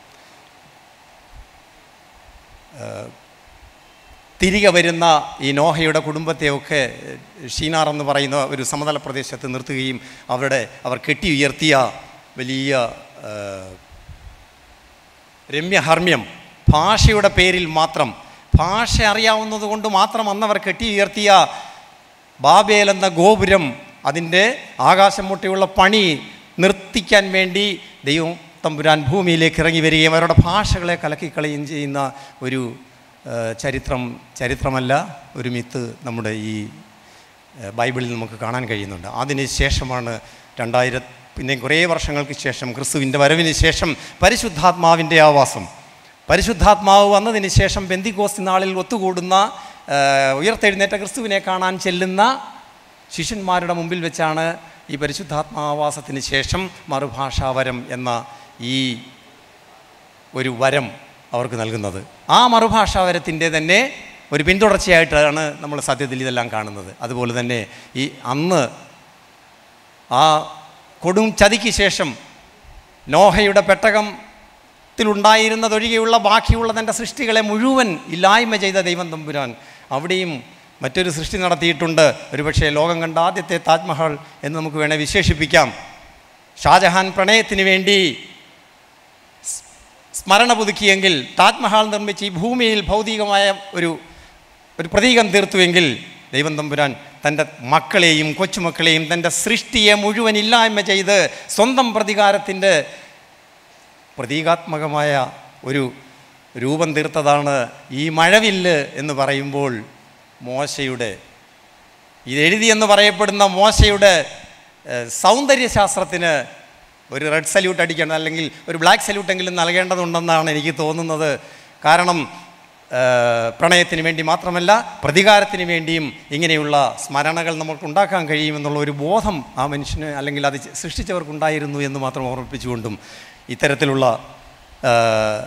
ഏഹ്, തിരികെ വരുന്ന ഈ നോഹയുടെ കുടുംബത്തെയൊക്കെ ഏഹ്, ഷീനാർ എന്ന് പറയുന്ന ഒരു സമതല പ്രദേശത്ത് നിർത്തുകയും അവിടെ അവർ കെട്ടി ഉയർത്തിയ വലിയ ഏഹ്, രമ്യഹർമ്മ്യം ഭാഷയുടെ പേരിൽ മാത്രം ഭാഷ അറിയാവുന്നത് കൊണ്ട് മാത്രം അന്നവർ കെട്ടി ഉയർത്തിയ ബാബേൽ എന്ന ഗോപുരം അതിൻ്റെ ആകാശം മുട്ടിയുള്ള പണി നിർത്തിക്കാൻ വേണ്ടി ദൈവം തമ്പുരാൻ ഭൂമിയിലേക്ക് ഇറങ്ങി വരികയും അവരുടെ ഭാഷകളെ കലക്കിക്കളയുകയും ചെയ്യുന്ന ഒരു ഏഹ്, ചരിത്രം ചരിത്രമല്ല ഒരു മിത്ത് നമ്മുടെ ഈ ഏഹ്, ബൈബിളിൽ നമുക്ക് കാണാൻ കഴിയുന്നുണ്ട് അതിന് ശേഷമാണ് രണ്ടായിര പിന്നെ കുറേ വർഷങ്ങൾക്ക് ശേഷം ക്രിസ്തുവിൻ്റെ വരവിന് ശേഷം പരിശുദ്ധാത്മാവിൻ്റെ ആവാസം പരിശുദ്ധാത്മാവ് വന്നതിന് ശേഷം ബന്ദിക്കോസ്തി നാളിൽ ഒത്തുകൂടുന്ന ഏഹ്, ഉയർത്തെഴുന്നേറ്റ ക്രിസ്തുവിനെ കാണാൻ ചെല്ലുന്ന ശിഷ്യന്മാരുടെ മുമ്പിൽ വെച്ചാണ് ഈ പരിശുദ്ധാത്മാവാസത്തിന് ശേഷം മറുഭാഷാവരം എന്ന ഈ ഒരു വരം അവർക്ക് നൽകുന്നത് ആ മറുഭാഷാവരത്തിൻ്റെ തന്നെ ഒരു പിന്തുടർച്ചയായിട്ടാണ് നമ്മൾ സത്യത്തിൽ ഇതെല്ലാം കാണുന്നത് അതുപോലെ തന്നെ ഈ അന്ന് ആ കൊടും ചതിക്ക് ശേഷം നോഹയുടെ പെട്ടകത്തിലുണ്ടായിരുന്നതൊഴികെയുള്ള ബാക്കിയുള്ള തൻ്റെ സൃഷ്ടികളെ മുഴുവൻ ഇല്ലായ്മ ചെയ്ത ദൈവം തമ്പുരാൻ അവിടെയും മറ്റൊരു സൃഷ്ടി നടത്തിയിട്ടുണ്ട് ഒരുപക്ഷെ ലോകം കണ്ട ആദ്യത്തെ താജ്മഹൽ എന്ന് നമുക്ക് വേണേൽ വിശേഷിപ്പിക്കാം ഷാജഹാൻ പ്രണയത്തിന് വേണ്ടി സ്മരണ പുതുക്കിയെങ്കിൽ താജ്മഹൽ നിർമ്മിച്ച് ഈ ഭൂമിയിൽ ഭൗതികമായ ഒരു ഒരു പ്രതീകം തീർത്തുവെങ്കിൽ ദൈവം തമ്പുരാൻ തൻ്റെ മക്കളെയും കൊച്ചുമക്കളെയും തൻ്റെ സൃഷ്ടിയെ മുഴുവൻ ഇല്ലായ്മ ചെയ്ത് സ്വന്തം പ്രതികാരത്തിൻ്റെ പ്രതീകാത്മകമായ ഒരു രൂപം തീർത്തതാണ് ഈ മഴവില്ല് എന്ന് പറയുമ്പോൾ മോശയുടെ ഇതെഴുതിയെന്ന് പറയപ്പെടുന്ന മോശയുടെ ഏഹ്, സൗന്ദര്യശാസ്ത്രത്തിന് ഒരു റെഡ് സല്യൂട്ട് അടിക്കണം അല്ലെങ്കിൽ ഒരു ബ്ലാക്ക് സല്യൂട്ടെങ്കിലും നൽകേണ്ടതുണ്ടെന്നാണ് എനിക്ക് തോന്നുന്നത് കാരണം ഏഹ്, പ്രണയത്തിന് വേണ്ടി മാത്രമല്ല പ്രതികാരത്തിന് വേണ്ടിയും ഇങ്ങനെയുള്ള സ്മരണകൾ നമുക്ക് ഉണ്ടാക്കാൻ കഴിയുമെന്നുള്ള ഒരു ബോധം ആ മനുഷ്യന് അല്ലെങ്കിൽ അത് സൃഷ്ടിച്ചവർക്കുണ്ടായിരുന്നു എന്ന് മാത്രം ഓർമ്മിപ്പിച്ചുകൊണ്ടും ഇത്തരത്തിലുള്ള ഏഹ്,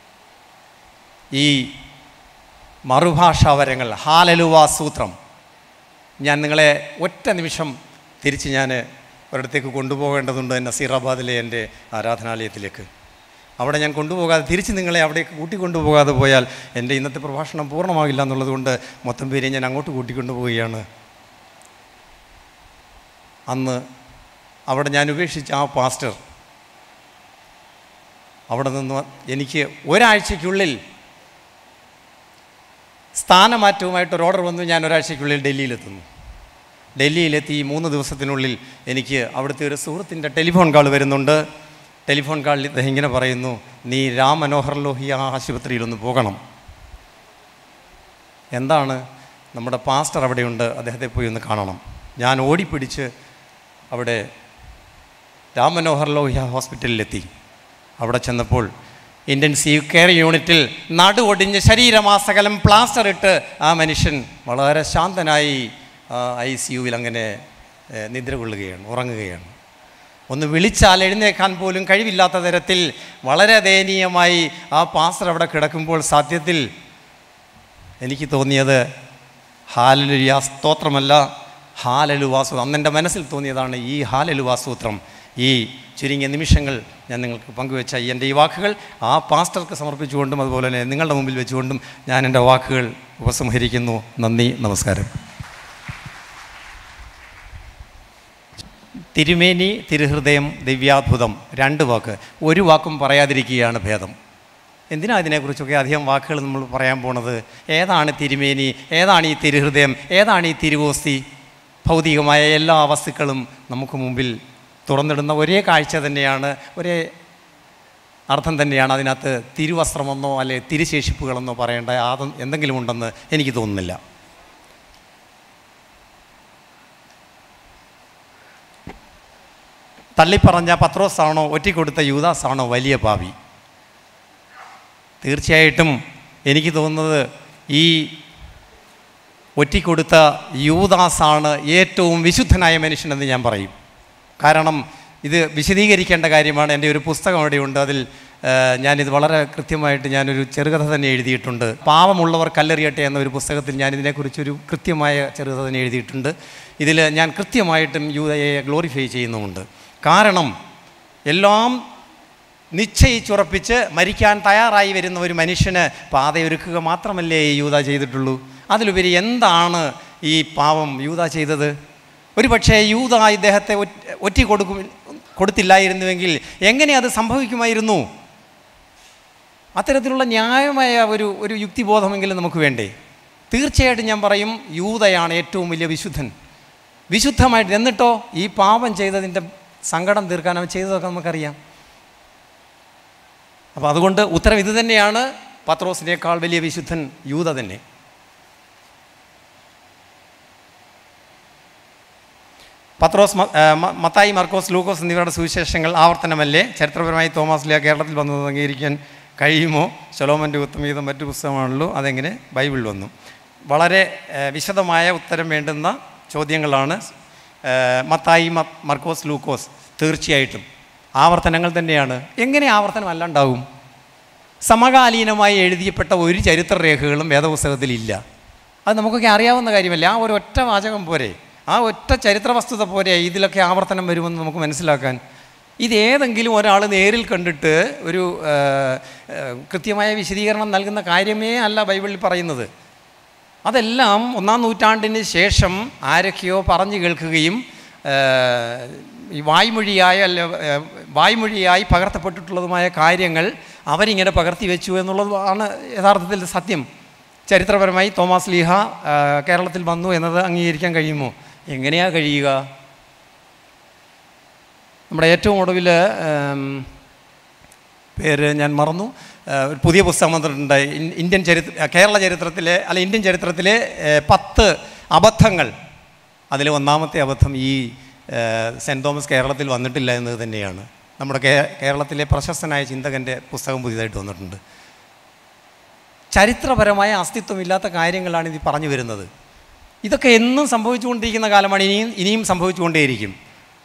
ഈ മറുഭാഷാവരങ്ങൾ ഹാലലുവ സൂത്രം ഞാൻ നിങ്ങളെ ഒറ്റ നിമിഷം തിരിച്ച് ഞാൻ ഒരിടത്തേക്ക് കൊണ്ടുപോകേണ്ടതുണ്ട് നസീറാബാദിലെ എൻ്റെ ആരാധനാലയത്തിലേക്ക് അവിടെ ഞാൻ കൊണ്ടുപോകാതെ തിരിച്ച് നിങ്ങളെ അവിടേക്ക് കൂട്ടിക്കൊണ്ടുപോകാതെ പോയാൽ എൻ്റെ ഇന്നത്തെ പ്രഭാഷണം പൂർണ്ണമാകില്ല എന്നുള്ളത് കൊണ്ട് മൊത്തം പേരെ ഞാൻ അങ്ങോട്ട് കൂട്ടിക്കൊണ്ടുപോവുകയാണ് അന്ന് അവിടെ ഞാൻ ഉപേക്ഷിച്ച ആ പാസ്റ്റർ അവിടെ നിന്ന് എനിക്ക് ഒരാഴ്ചയ്ക്കുള്ളിൽ സ്ഥാനമാറ്റവുമായിട്ട് ഒരു ഓർഡർ വന്നു ഞാൻ ഒരാഴ്ചയ്ക്കുള്ളിൽ ഡൽഹിയിലെത്തുന്നു ഡൽഹിയിലെത്തി ഈ മൂന്ന് ദിവസത്തിനുള്ളിൽ എനിക്ക് അവിടുത്തെ ഒരു സുഹൃത്തിൻ്റെ ടെലിഫോൺ കാൾ വരുന്നുണ്ട് ടെലിഫോൺ കാളിൽ ഇദ്ദേഹം ഇങ്ങനെ പറയുന്നു നീ രാം മനോഹർ ലോഹിയ ആശുപത്രിയിലൊന്ന് പോകണം എന്താണ് നമ്മുടെ പാസ്റ്റർ അവിടെയുണ്ട് അദ്ദേഹത്തെ പോയി ഒന്ന് കാണണം ഞാൻ ഓടിപ്പിടിച്ച് അവിടെ രാം മനോഹർ ലോഹിയ ഹോസ്പിറ്റലിലെത്തി അവിടെ ചെന്നപ്പോൾ ഇൻറ്റൻസീവ് കെയർ യൂണിറ്റിൽ നടു ഒടിഞ്ഞ് ശരീരമാസകലം പ്ലാസ്റ്റർ ഇട്ട് ആ മനുഷ്യൻ വളരെ ശാന്തനായി ഐ സി യുവിൽ അങ്ങനെ ഏഹ്, നിദ്ര കൊള്ളുകയാണ് ഉറങ്ങുകയാണ് ഒന്ന് വിളിച്ചാൽ എഴുന്നേക്കാൻ പോലും കഴിവില്ലാത്ത തരത്തിൽ വളരെ ദയനീയമായി ആ പാസ്റ്റർ അവിടെ കിടക്കുമ്പോൾ സത്യത്തിൽ എനിക്ക് തോന്നിയത് ഹാലലുയാ സ്തോത്രമല്ല ഹാലലുവാസൂത്രം അന്ന് എൻ്റെ മനസ്സിൽ തോന്നിയതാണ് ഈ ഹാലലുവാസൂത്രം ഈ ചുരുങ്ങിയ നിമിഷങ്ങൾ ഞാൻ നിങ്ങൾക്ക് പങ്കുവെച്ച ഈ എൻ്റെ ഈ വാക്കുകൾ ആ പാസ്റ്റർക്ക് സമർപ്പിച്ചുകൊണ്ടും അതുപോലെ തന്നെ നിങ്ങളുടെ മുമ്പിൽ വെച്ചുകൊണ്ടും ഞാൻ എൻ്റെ വാക്കുകൾ ഉപസംഹരിക്കുന്നു നന്ദി നമസ്കാരം തിരുമേനി തിരുഹൃദയം ദിവ്യാത്ഭുതം രണ്ട് വാക്ക് ഒരു വാക്കും പറയാതിരിക്കുകയാണ് ഭേദം എന്തിനാ ഇതിനെക്കുറിച്ചൊക്കെ അധികം വാക്കുകൾ നമ്മൾ പറയാൻ പോണത് ഏതാണ് തിരുമേനി ഏതാണ് ഈ തിരുഹൃദയം ഏതാണ് ഈ തിരുവോസ്തി ഭൗതികമായ എല്ലാ വസ്തുക്കളും നമുക്ക് മുമ്പിൽ തുറന്നിടുന്ന ഒരേ കാഴ്ച തന്നെയാണ് ഒരേ അർത്ഥം തന്നെയാണ് അതിനകത്ത് തിരുവസ്ത്രമെന്നോ അല്ലെ തിരുശേഷിപ്പുകളെന്നോ പറയേണ്ട യാതൊ എന്തെങ്കിലും ഉണ്ടെന്ന് എനിക്ക് തോന്നുന്നില്ല തള്ളിപ്പറഞ്ഞ പത്രോസാണോ ഒറ്റിക്കൊടുത്ത യൂദാസാണോ വലിയ പാവി തീർച്ചയായിട്ടും എനിക്ക് തോന്നുന്നത് ഈ ഒറ്റിക്കൊടുത്ത യൂദാസാണ് ഏറ്റവും വിശുദ്ധനായ മനുഷ്യനെന്ന് ഞാൻ പറയും കാരണം ഇത് വിശദീകരിക്കേണ്ട കാര്യമാണ് എൻ്റെ ഒരു പുസ്തകം അവിടെയുണ്ട് അതിൽ ആ, ഞാനിത് വളരെ കൃത്യമായിട്ട് ഞാനൊരു ചെറുകഥ തന്നെ എഴുതിയിട്ടുണ്ട് പാവമുള്ളവർ കല്ലെറിയട്ടെ എന്ന ഒരു പുസ്തകത്തിൽ ഞാൻ ഇതിനെക്കുറിച്ചൊരു കൃത്യമായ ചെറുകഥ തന്നെ എഴുതിയിട്ടുണ്ട് ഇതിൽ ഞാൻ കൃത്യമായിട്ടും യൂതയെ ഗ്ലോറിഫൈ ചെയ്യുന്നുമുണ്ട് കാരണം എല്ലാം നിശ്ചയിച്ചുറപ്പിച്ച് മരിക്കാൻ തയ്യാറായി വരുന്ന ഒരു മനുഷ്യന് പാതയൊരുക്കുക മാത്രമല്ലേ ഈ യൂത ചെയ്തിട്ടുള്ളൂ അതിലുപരി എന്താണ് ഈ പാവം യൂത ചെയ്തത് ഒരു പക്ഷേ യൂത ഇദ്ദേഹത്തെ ഒറ്റ- ഒറ്റി കൊടുക്കും കൊടുത്തില്ലായിരുന്നുവെങ്കിൽ എങ്ങനെ അത് സംഭവിക്കുമായിരുന്നു അത്തരത്തിലുള്ള ന്യായമായ ഒരു ഒരു യുക്തിബോധമെങ്കിലും നമുക്ക് വേണ്ടേ തീർച്ചയായിട്ടും ഞാൻ പറയും യൂതയാണ് ഏറ്റവും വലിയ വിശുദ്ധൻ വിശുദ്ധമായിട്ട് എന്നിട്ടോ ഈ പാപം ചെയ്തതിൻ്റെ സങ്കടം തീർക്കാൻ അവൻ ചെയ്തതൊക്കെ നമുക്കറിയാം അപ്പോൾ അതുകൊണ്ട് ഉത്തരം ഇത് തന്നെയാണ് പത്രോസിനേക്കാൾ വലിയ വിശുദ്ധൻ യൂത തന്നെ പത്രോസ് മ- ആ, മ- മത്തായി മർക്കോസ് ലൂക്കോസ് എന്നിവരുടെ സുവിശേഷങ്ങൾ ആവർത്തനമല്ലേ ചരിത്രപരമായി തോമസ് ലിയ കേരളത്തിൽ വന്നത് അംഗീകരിക്കാൻ കഴിയുമോ ശലോമൻ്റെ ഉത്തമീതം മറ്റു പുസ്തകമാണല്ലോ അതെങ്ങനെ ബൈബിൾ വന്നു വളരെ ആ, വിശദമായ ഉത്തരം വേണ്ടുന്ന ചോദ്യങ്ങളാണ് ഏഹ്, മത്തായി മ- മർക്കോസ് ലൂക്കോസ് തീർച്ചയായിട്ടും ആവർത്തനങ്ങൾ തന്നെയാണ് എങ്ങനെ ആവർത്തനം അല്ലാണ്ടാവും സമകാലീനമായി എഴുതിയപ്പെട്ട ഒരു ചരിത്രരേഖകളും വേദപുസ്തകത്തിലില്ല അത് നമുക്കൊക്കെ അറിയാവുന്ന കാര്യമല്ല ആ ഒരു ഒറ്റ വാചകം പോരെ ആ ഒറ്റ ചരിത്ര വസ്തുത പോരെ ഇതിലൊക്കെ ആവർത്തനം വരുമെന്ന് നമുക്ക് മനസ്സിലാക്കാൻ ഇത് ഏതെങ്കിലും ഒരാൾ നേരിൽ കണ്ടിട്ട് ഒരു ആ, ആ, കൃത്യമായ വിശദീകരണം നൽകുന്ന കാര്യമേ അല്ല ബൈബിളിൽ പറയുന്നത് അതെല്ലാം ഒന്നാം നൂറ്റാണ്ടിന് ശേഷം ആരൊക്കെയോ പറഞ്ഞു കേൾക്കുകയും ആ, ഈ വായ്മൊഴിയായ അല്ല ആ, വായ്മൊഴിയായി പകർത്തപ്പെട്ടിട്ടുള്ളതുമായ കാര്യങ്ങൾ അവരിങ്ങനെ പകർത്തി വെച്ചു എന്നുള്ളതാണ് യഥാർത്ഥത്തിൽ സത്യം ചരിത്രപരമായി തോമസ് ലീഹ ആ, കേരളത്തിൽ വന്നു എന്നത് അംഗീകരിക്കാൻ കഴിയുമോ എങ്ങനെയാ കഴിയുക നമ്മുടെ ഏറ്റവും ഒടുവിൽ പേര് ഞാൻ മറന്നു ആ, ഒരു പുതിയ പുസ്തകം വന്നിട്ടുണ്ട് ഇൻ- ഇന്ത്യൻ ചരിത്ര കേരള ചരിത്രത്തിലെ അല്ല ഇന്ത്യൻ ചരിത്രത്തിലെ ഏ, പത്ത് അബദ്ധങ്ങൾ അതിൽ ഒന്നാമത്തെ അബദ്ധം ഈ ഏ, സെൻറ് തോമസ് കേരളത്തിൽ വന്നിട്ടില്ല എന്നത് തന്നെയാണ് നമ്മുടെ കേ- കേരളത്തിലെ പ്രശസ്തനായ ചിന്തകൻ്റെ പുസ്തകം പുതിയതായിട്ട് വന്നിട്ടുണ്ട് ചരിത്രപരമായ അസ്തിത്വമില്ലാത്ത കാര്യങ്ങളാണ് ഇത് പറഞ്ഞു വരുന്നത് ഇതൊക്കെ എന്നും സംഭവിച്ചുകൊണ്ടിരിക്കുന്ന കാലമാണ് ഇനിയും ഇനിയും സംഭവിച്ചുകൊണ്ടേയിരിക്കും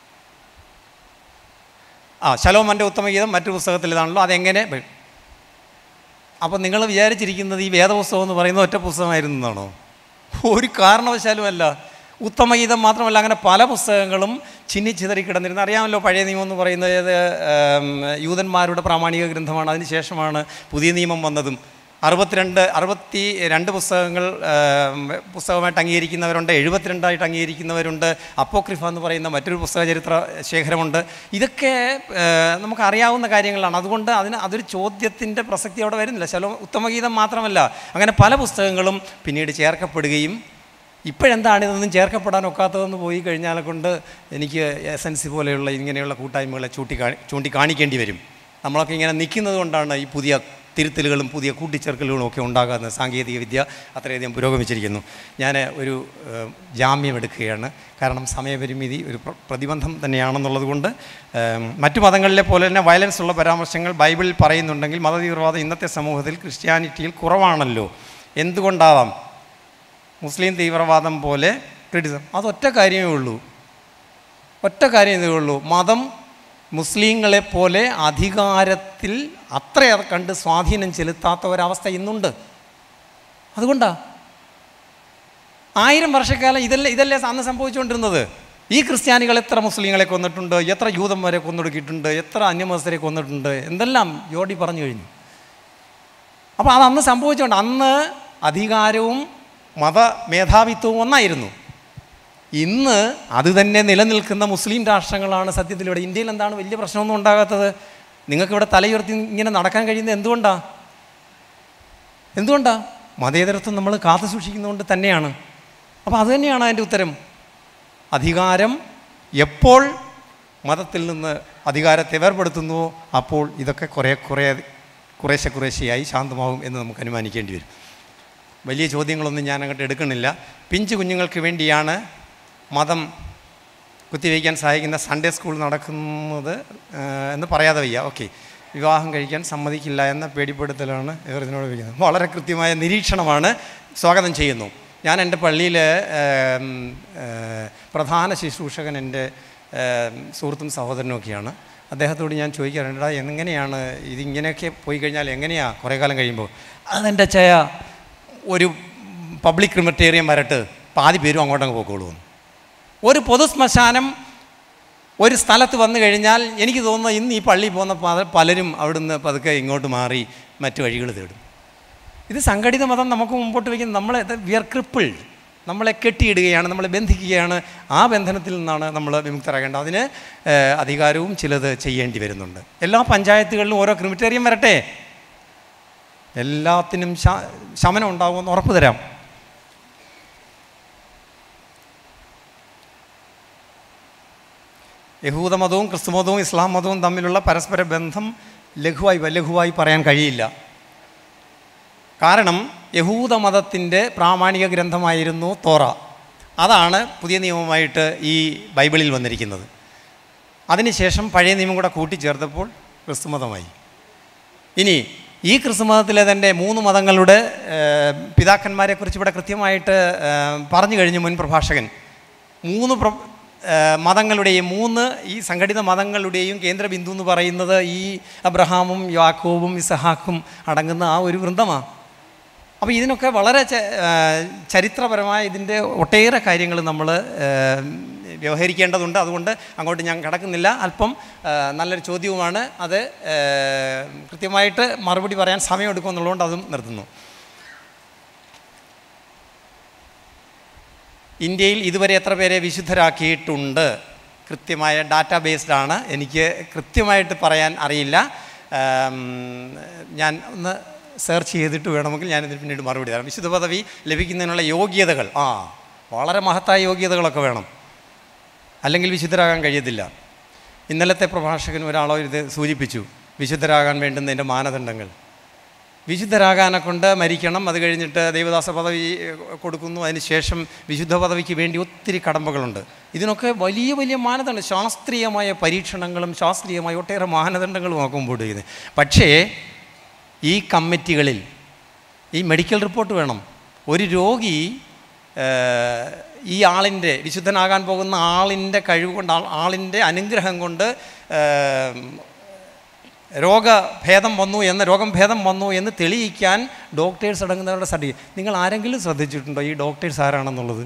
ആ ശലോമൻ്റെ ഉത്തമഗീതം മറ്റു പുസ്തകത്തിൽ ഇതാണല്ലോ അതെങ്ങനെ അപ്പോൾ നിങ്ങൾ വിചാരിച്ചിരിക്കുന്നത് ഈ വേദപുസ്തകം എന്ന് പറയുന്ന ഒറ്റ പുസ്തകമായിരുന്നു എന്നാണോ ഒരു കാരണവശാലും അല്ല ഉത്തമഗീതം മാത്രമല്ല അങ്ങനെ പല പുസ്തകങ്ങളും ചിന്നി ചിതറി കിടന്നിരുന്നു അറിയാമല്ലോ പഴയ നിയമം എന്ന് പറയുന്നത് ഏത്, ഏം, യൂതന്മാരുടെ പ്രാമാണിക ഗ്രന്ഥമാണ് അതിന് ശേഷമാണ് പുതിയ നിയമം വന്നതും അറുപത്തിരണ്ട് അറുപത്തി രണ്ട് പുസ്തകങ്ങൾ ഏം, പുസ്തകമായിട്ട് അംഗീകരിക്കുന്നവരുണ്ട് എഴുപത്തിരണ്ടായിട്ട് അംഗീകരിക്കുന്നവരുണ്ട് അപ്പോക്രിഫ എന്ന് പറയുന്ന മറ്റൊരു പുസ്തക ചരിത്ര ശേഖരമുണ്ട് ഇതൊക്കെ ഏഹ്, നമുക്ക് അറിയാവുന്ന കാര്യങ്ങളാണ് അതുകൊണ്ട് അതിന് അതൊരു ചോദ്യത്തിൻ്റെ പ്രസക്തി അവിടെ വരുന്നില്ല ശലോ ഉത്തമഗീതം മാത്രമല്ല അങ്ങനെ പല പുസ്തകങ്ങളും പിന്നീട് ചേർക്കപ്പെടുകയും ഇപ്പോഴെന്താണ് ഇതൊന്നും ചേർക്കപ്പെടാൻ ഒക്കാത്തതെന്ന് പോയി കഴിഞ്ഞാൽ കൊണ്ട് എനിക്ക് എസ് എൻ സി പോലെയുള്ള ഇങ്ങനെയുള്ള കൂട്ടായ്മകളെ ചൂണ്ടിക്കാ ചൂണ്ടിക്കാണിക്കേണ്ടി വരും നമ്മളൊക്കെ ഇങ്ങനെ നിൽക്കുന്നത് കൊണ്ടാണ് ഈ പുതിയ തിരുത്തലുകളും പുതിയ കൂട്ടിച്ചേർക്കലുകളും ഒക്കെ ഉണ്ടാകുന്നത് സാങ്കേതിക വിദ്യ അത്രയധികം പുരോഗമിച്ചിരിക്കുന്നു ഞാൻ ഒരു ഏഹ്, ജാമ്യം എടുക്കുകയാണ് കാരണം സമയപരിമിതി ഒരു പ്ര- പ്രതിബന്ധം തന്നെയാണെന്നുള്ളത് കൊണ്ട് ഏം, മറ്റു മതങ്ങളിലെ പോലെ തന്നെ വയലൻസ് ഉള്ള പരാമർശങ്ങൾ ബൈബിളിൽ പറയുന്നുണ്ടെങ്കിൽ മതതീവ്രവാദം ഇന്നത്തെ സമൂഹത്തിൽ ക്രിസ്ത്യാനിറ്റിയിൽ കുറവാണല്ലോ എന്തുകൊണ്ടാവാം മുസ്ലിം തീവ്രവാദം പോലെ ക്രിറ്റിസം അതൊറ്റ കാര്യമേ ഉള്ളൂ ഒറ്റ കാര്യം ഇതേ ഉള്ളൂ മതം മുസ്ലിങ്ങളെ പോലെ അധികാരത്തിൽ അത്രയേറെ കണ്ട് സ്വാധീനം ചെലുത്താത്ത ഒരവസ്ഥ ഇന്നുണ്ട് അതുകൊണ്ടാ ആയിരം വർഷക്കാലം ഇതല്ലേ ഇതല്ലേ അന്ന് സംഭവിച്ചുകൊണ്ടിരുന്നത് ഈ ക്രിസ്ത്യാനികൾ എത്ര മുസ്ലിങ്ങളെ കൊന്നിട്ടുണ്ട് എത്ര യൂതന്മാരെ കൊന്നൊടുക്കിയിട്ടുണ്ട് എത്ര അന്യമതസ്ഥരെ കൊന്നിട്ടുണ്ട് എന്തെല്ലാം ജോഡി പറഞ്ഞു കഴിഞ്ഞു അപ്പോൾ അത് അന്ന് സംഭവിച്ചുകൊണ്ട് അന്ന് അധികാരവും മത മേധാവിത്വവും ഒന്നായിരുന്നു ഇന്ന് അത് തന്നെ നിലനിൽക്കുന്ന മുസ്ലിം രാഷ്ട്രങ്ങളാണ് സത്യത്തിൽ ഇവിടെ ഇന്ത്യയിൽ എന്താണ് വലിയ പ്രശ്നമൊന്നും ഉണ്ടാകാത്തത് നിങ്ങൾക്കിവിടെ തലയുയർത്തി ഇങ്ങനെ നടക്കാൻ കഴിയുന്നത് എന്തുകൊണ്ടാണ് എന്തുകൊണ്ടാണ് മതേതരത്വം നമ്മൾ കാത്തു സൂക്ഷിക്കുന്നതുകൊണ്ട് തന്നെയാണ് അപ്പോൾ അത് തന്നെയാണ് അതിൻ്റെ ഉത്തരം അധികാരം എപ്പോൾ മതത്തിൽ നിന്ന് അധികാരത്തെ വേർപെടുത്തുന്നുവോ അപ്പോൾ ഇതൊക്കെ കുറേ കുറേ കുറേശ്ശെ കുറേശ്ശെയായി ശാന്തമാവും എന്ന് നമുക്ക് അനുമാനിക്കേണ്ടി വരും വലിയ ചോദ്യങ്ങളൊന്നും ഞാൻ അങ്ങോട്ട് എടുക്കണില്ല പിഞ്ചു കുഞ്ഞുങ്ങൾക്ക് വേണ്ടിയാണ് മതം കുത്തിവയ്ക്കാൻ സഹായിക്കുന്ന സൺഡേ സ്കൂൾ നടക്കുന്നത് ആ, എന്ന് പറയാതെ വയ്യ ഓക്കെ വിവാഹം കഴിക്കാൻ സമ്മതിക്കില്ല എന്ന പേടിപ്പെടുത്തലാണ് ഇവർ ഇതിനോട് വയ്ക്കുന്നത് വളരെ കൃത്യമായ നിരീക്ഷണമാണ് സ്വാഗതം ചെയ്യുന്നു ഞാൻ എൻ്റെ പള്ളിയിൽ പ്രധാന ശുശ്രൂഷകൻ എൻ്റെ ഏം, സുഹൃത്തും സഹോദരനുമൊക്കെയാണ് അദ്ദേഹത്തോട് ഞാൻ ചോദിക്കാറുണ്ട് "എടാ, എങ്ങനെയാണ് ഇതിങ്ങനെയൊക്കെ പോയി കഴിഞ്ഞാൽ എങ്ങനെയാണ് കുറേ കാലം കഴിയുമ്പോൾ അതെൻ്റെ ചയ ഒരു പബ്ലിക് ക്രിമറ്റേറിയം വരട്ട് പാതി പേരും അങ്ങോട്ടങ്ങ് പോയിക്കോളൂ ഒരു പൊതു ശ്മശാനം ഒരു സ്ഥലത്ത് വന്നു കഴിഞ്ഞാൽ എനിക്ക് തോന്നുന്നു ഇന്ന് ഈ പള്ളിയിൽ പോകുന്ന പല- പലരും അവിടുന്ന് പതുക്കെ ഇങ്ങോട്ട് മാറി മറ്റു വഴികൾ തേടും ഇത് സംഘടിത മതം നമുക്ക് മുമ്പോട്ട് വയ്ക്കുന്ന നമ്മളെ വി ആർ ക്രിപ്പിൾ നമ്മളെ കെട്ടിയിടുകയാണ് നമ്മളെ ബന്ധിക്കുകയാണ് ആ ബന്ധനത്തിൽ നിന്നാണ് നമ്മൾ വിമുക്തരാകേണ്ടത് അതിന് ഏഹ്, അധികാരവും ചിലത് ചെയ്യേണ്ടി വരുന്നുണ്ട് എല്ലാ പഞ്ചായത്തുകളിലും ഓരോ ക്രിമിറ്റേറിയം വരട്ടെ എല്ലാത്തിനും ശ- ശമനം ഉണ്ടാകുമെന്ന് ഉറപ്പ് തരാം യഹൂദ മതവും ക്രിസ്തു മതവും ഇസ്ലാം മതവും തമ്മിലുള്ള പരസ്പര ബന്ധം ലഘുവായി ലഘുവായി പറയാൻ കഴിയില്ല കാരണം യഹൂദ മതത്തിൻ്റെ പ്രാമാണിക ഗ്രന്ഥമായിരുന്നു തോറ അതാണ് പുതിയ നിയമമായിട്ട് ഈ ബൈബിളിൽ വന്നിരിക്കുന്നത് അതിനുശേഷം പഴയ നിയമം കൂടെ കൂട്ടിച്ചേർത്തപ്പോൾ ക്രിസ്തുമതമായി ഇനി ഈ ക്രിസ്തുമതത്തിലെ തന്നെ മൂന്ന് മതങ്ങളുടെ ഏഹ്, പിതാക്കന്മാരെക്കുറിച്ച് ഇവിടെ കൃത്യമായിട്ട് ഏഹ്, പറഞ്ഞു കഴിഞ്ഞു മുൻ പ്രഭാഷകൻ മൂന്ന് പ്ര ഏഹ്, മതങ്ങളുടെയും മൂന്ന് ഈ സംഘടിത മതങ്ങളുടെയും കേന്ദ്രബിന്ദു എന്ന് പറയുന്നത് ഈ അബ്രഹാമും യാക്കോബും ഇസഹാക്കും അടങ്ങുന്ന ആ ഒരു വൃന്ദമാണ് അപ്പോൾ ഇതിനൊക്കെ വളരെ ച- ഏഹ്, ചരിത്രപരമായ ഇതിൻ്റെ ഒട്ടേറെ കാര്യങ്ങൾ നമ്മൾ വ്യവഹരിക്കേണ്ടതുണ്ട് അതുകൊണ്ട് അങ്ങോട്ട് ഞാൻ കടക്കുന്നില്ല അല്പം ഏഹ്, നല്ലൊരു ചോദ്യവുമാണ് അത് ഏഹ്, കൃത്യമായിട്ട് മറുപടി പറയാൻ സമയമെടുക്കുമെന്നുള്ളതുകൊണ്ട് അതും നിർത്തുന്നു ഇന്ത്യയിൽ ഇതുവരെ എത്ര പേരെ വിശുദ്ധരാക്കിയിട്ടുണ്ട് കൃത്യമായ ഡാറ്റാ ബേസ്ഡ് ആണ് എനിക്ക് കൃത്യമായിട്ട് പറയാൻ അറിയില്ല ആം, ഞാൻ ഒന്ന് സെർച്ച് ചെയ്തിട്ട് വേണമെങ്കിൽ ഞാനിതിന് പിന്നീട് മറുപടി തരാം വിശുദ്ധ പദവി ലഭിക്കുന്നതിനുള്ള യോഗ്യതകൾ ആ വളരെ മഹത്തായ യോഗ്യതകളൊക്കെ വേണം അല്ലെങ്കിൽ വിശുദ്ധരാകാൻ കഴിയത്തില്ല ഇന്നലത്തെ പ്രഭാഷകൻ ഒരാളോ ഇത് സൂചിപ്പിച്ചു വിശുദ്ധരാകാൻ വേണ്ടുന്നതിൻ്റെ മാനദണ്ഡങ്ങൾ വിശുദ്ധരാകാനെ കൊണ്ട് മരിക്കണം അത് കഴിഞ്ഞിട്ട് ദൈവദാസ പദവി ഏഹ്, കൊടുക്കുന്നു അതിന് ശേഷം വിശുദ്ധ പദവിക്ക് വേണ്ടി ഒത്തിരി കടമ്പകളുണ്ട് ഇതിനൊക്കെ വലിയ വലിയ മാനദണ്ഡം ശാസ്ത്രീയമായ പരീക്ഷണങ്ങളും ശാസ്ത്രീയമായ ഒട്ടേറെ മാനദണ്ഡങ്ങളും നോക്കുമ്പോൾ ഇത് പക്ഷേ ഈ കമ്മിറ്റികളിൽ ഈ മെഡിക്കൽ റിപ്പോർട്ട് വേണം ഒരു രോഗി ഏഹ്, ഈ ആളിൻ്റെ വിശുദ്ധനാകാൻ പോകുന്ന ആളിൻ്റെ കഴിവ് കൊണ്ട് ആൾ- ആളിൻ്റെ അനുഗ്രഹം കൊണ്ട് ഏഹ്, രോഗഭേദം വന്നു എന്ന് രോഗം ഭേദം വന്നു എന്ന് തെളിയിക്കാൻ ഡോക്ടേഴ്സ് അടങ്ങുന്നവരുടെ സർട്ടിഫിക്കറ്റ് നിങ്ങൾ ആരെങ്കിലും ശ്രദ്ധിച്ചിട്ടുണ്ടോ ഈ ഡോക്ടേഴ്സ് ആരാണെന്നുള്ളത്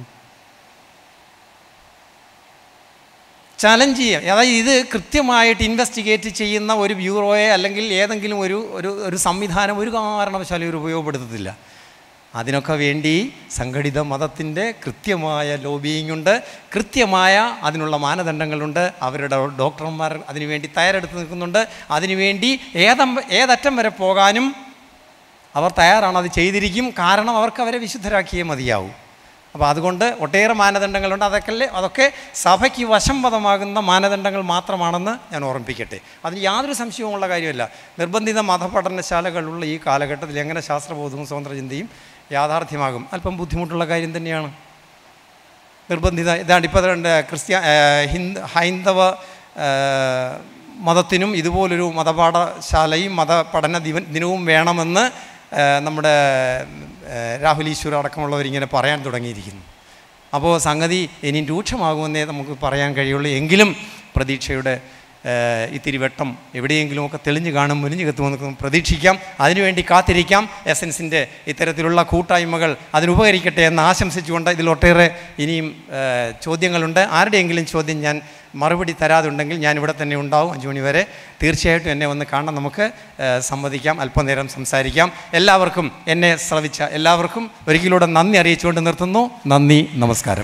ചലഞ്ച് ചെയ്യാം അതായത് ഇത് കൃത്യമായിട്ട് ഇൻവെസ്റ്റിഗേറ്റ് ചെയ്യുന്ന ഒരു ബ്യൂറോയെ അല്ലെങ്കിൽ ഏതെങ്കിലും ഒരു ഒരു ഒരു സംവിധാനം ഒരു കാരണവശാലും ഇവർ ഉപയോഗപ്പെടുത്തത്തില്ല അതിനൊക്കെ വേണ്ടി സംഘടിത മതത്തിൻ്റെ കൃത്യമായ ലോബിയിങ് ഉണ്ട് കൃത്യമായ അതിനുള്ള മാനദണ്ഡങ്ങളുണ്ട് അവരുടെ ഡോക്ടർമാർ അതിനുവേണ്ടി തയ്യാറെടുത്ത് നിൽക്കുന്നുണ്ട് അതിനുവേണ്ടി ഏതം ഏതറ്റം വരെ പോകാനും അവർ തയ്യാറാണ് അത് ചെയ്തിരിക്കും കാരണം അവർക്ക് അവരെ വിശുദ്ധരാക്കിയേ മതിയാവും അപ്പോൾ അതുകൊണ്ട് ഒട്ടേറെ മാനദണ്ഡങ്ങളുണ്ട് അതൊക്കെ അതൊക്കെ സഭയ്ക്ക് വശംവദമാകുന്ന മാനദണ്ഡങ്ങൾ മാത്രമാണെന്ന് ഞാൻ ഓർമ്മിപ്പിക്കട്ടെ അതിന് യാതൊരു സംശയവുമുള്ള കാര്യമല്ല നിർബന്ധിത മതപഠനശാലകളുള്ള ഈ കാലഘട്ടത്തിൽ എങ്ങനെ ശാസ്ത്രബോധവും സ്വതന്ത്ര ചിന്തയും യാഥാർത്ഥ്യമാകും അല്പം ബുദ്ധിമുട്ടുള്ള കാര്യം തന്നെയാണ് നിർബന്ധിത ഇതാണ് ഇപ്പോൾ അതുകൊണ്ട് ക്രിസ്ത്യ ഏഹ് ഹിന്ദു ഹൈന്ദവ ഏഹ് മതത്തിനും ഇതുപോലൊരു മതപാഠശാലയും മതപഠന ദിവ ദിനവും വേണമെന്ന് ഏഹ് നമ്മുടെ ഏഹ് രാഹുൽ ഈശ്വർ അടക്കമുള്ളവരിങ്ങനെ പറയാൻ തുടങ്ങിയിരിക്കുന്നു അപ്പോൾ സംഗതി ഇനിയും രൂക്ഷമാകുമെന്നേ നമുക്ക് പറയാൻ കഴിയുള്ളൂ എങ്കിലും പ്രതീക്ഷയുടെ ഏഹ് ഇത്തിരി വെട്ടം എവിടെയെങ്കിലുമൊക്കെ തെളിഞ്ഞു കാണും മുരിഞ്ഞു കത്തുമെന്ന് പ്രതീക്ഷിക്കാം അതിനുവേണ്ടി കാത്തിരിക്കാം എസൻസിൻ്റെ ഇത്തരത്തിലുള്ള കൂട്ടായ്മകൾ അതിനുപകരിക്കട്ടെ എന്ന് ആശംസിച്ചുകൊണ്ട് ഇതിൽ ഒട്ടേറെ ഇനിയും ഏഹ് ചോദ്യങ്ങളുണ്ട് ആരുടെയെങ്കിലും ചോദ്യം ഞാൻ മറുപടി തരാതുണ്ടെങ്കിൽ ഞാൻ ഇവിടെ തന്നെ ഉണ്ടാവും അഞ്ച് മണി വരെ തീർച്ചയായിട്ടും എന്നെ ഒന്ന് കാണാൻ നമുക്ക് ഏഹ് സമ്മതിക്കാം അല്പനേരം സംസാരിക്കാം എല്ലാവർക്കും എന്നെ ശ്രവിച്ച എല്ലാവർക്കും ഒരിക്കലൂടെ നന്ദി അറിയിച്ചുകൊണ്ട് നിർത്തുന്നു നന്ദി നമസ്കാരം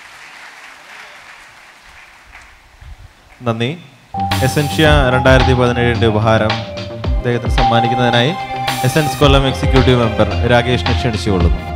നന്ദി എസൻഷ്യ രണ്ടായിരത്തി പതിനേഴിൻ്റെ ഉപഹാരം അദ്ദേഹത്തിന് സമ്മാനിക്കുന്നതിനായി എസൻസ് കൊല്ലം എക്സിക്യൂട്ടീവ് മെമ്പർ രാകേഷിനെ ക്ഷണിച്ചുകൊള്ളുന്നു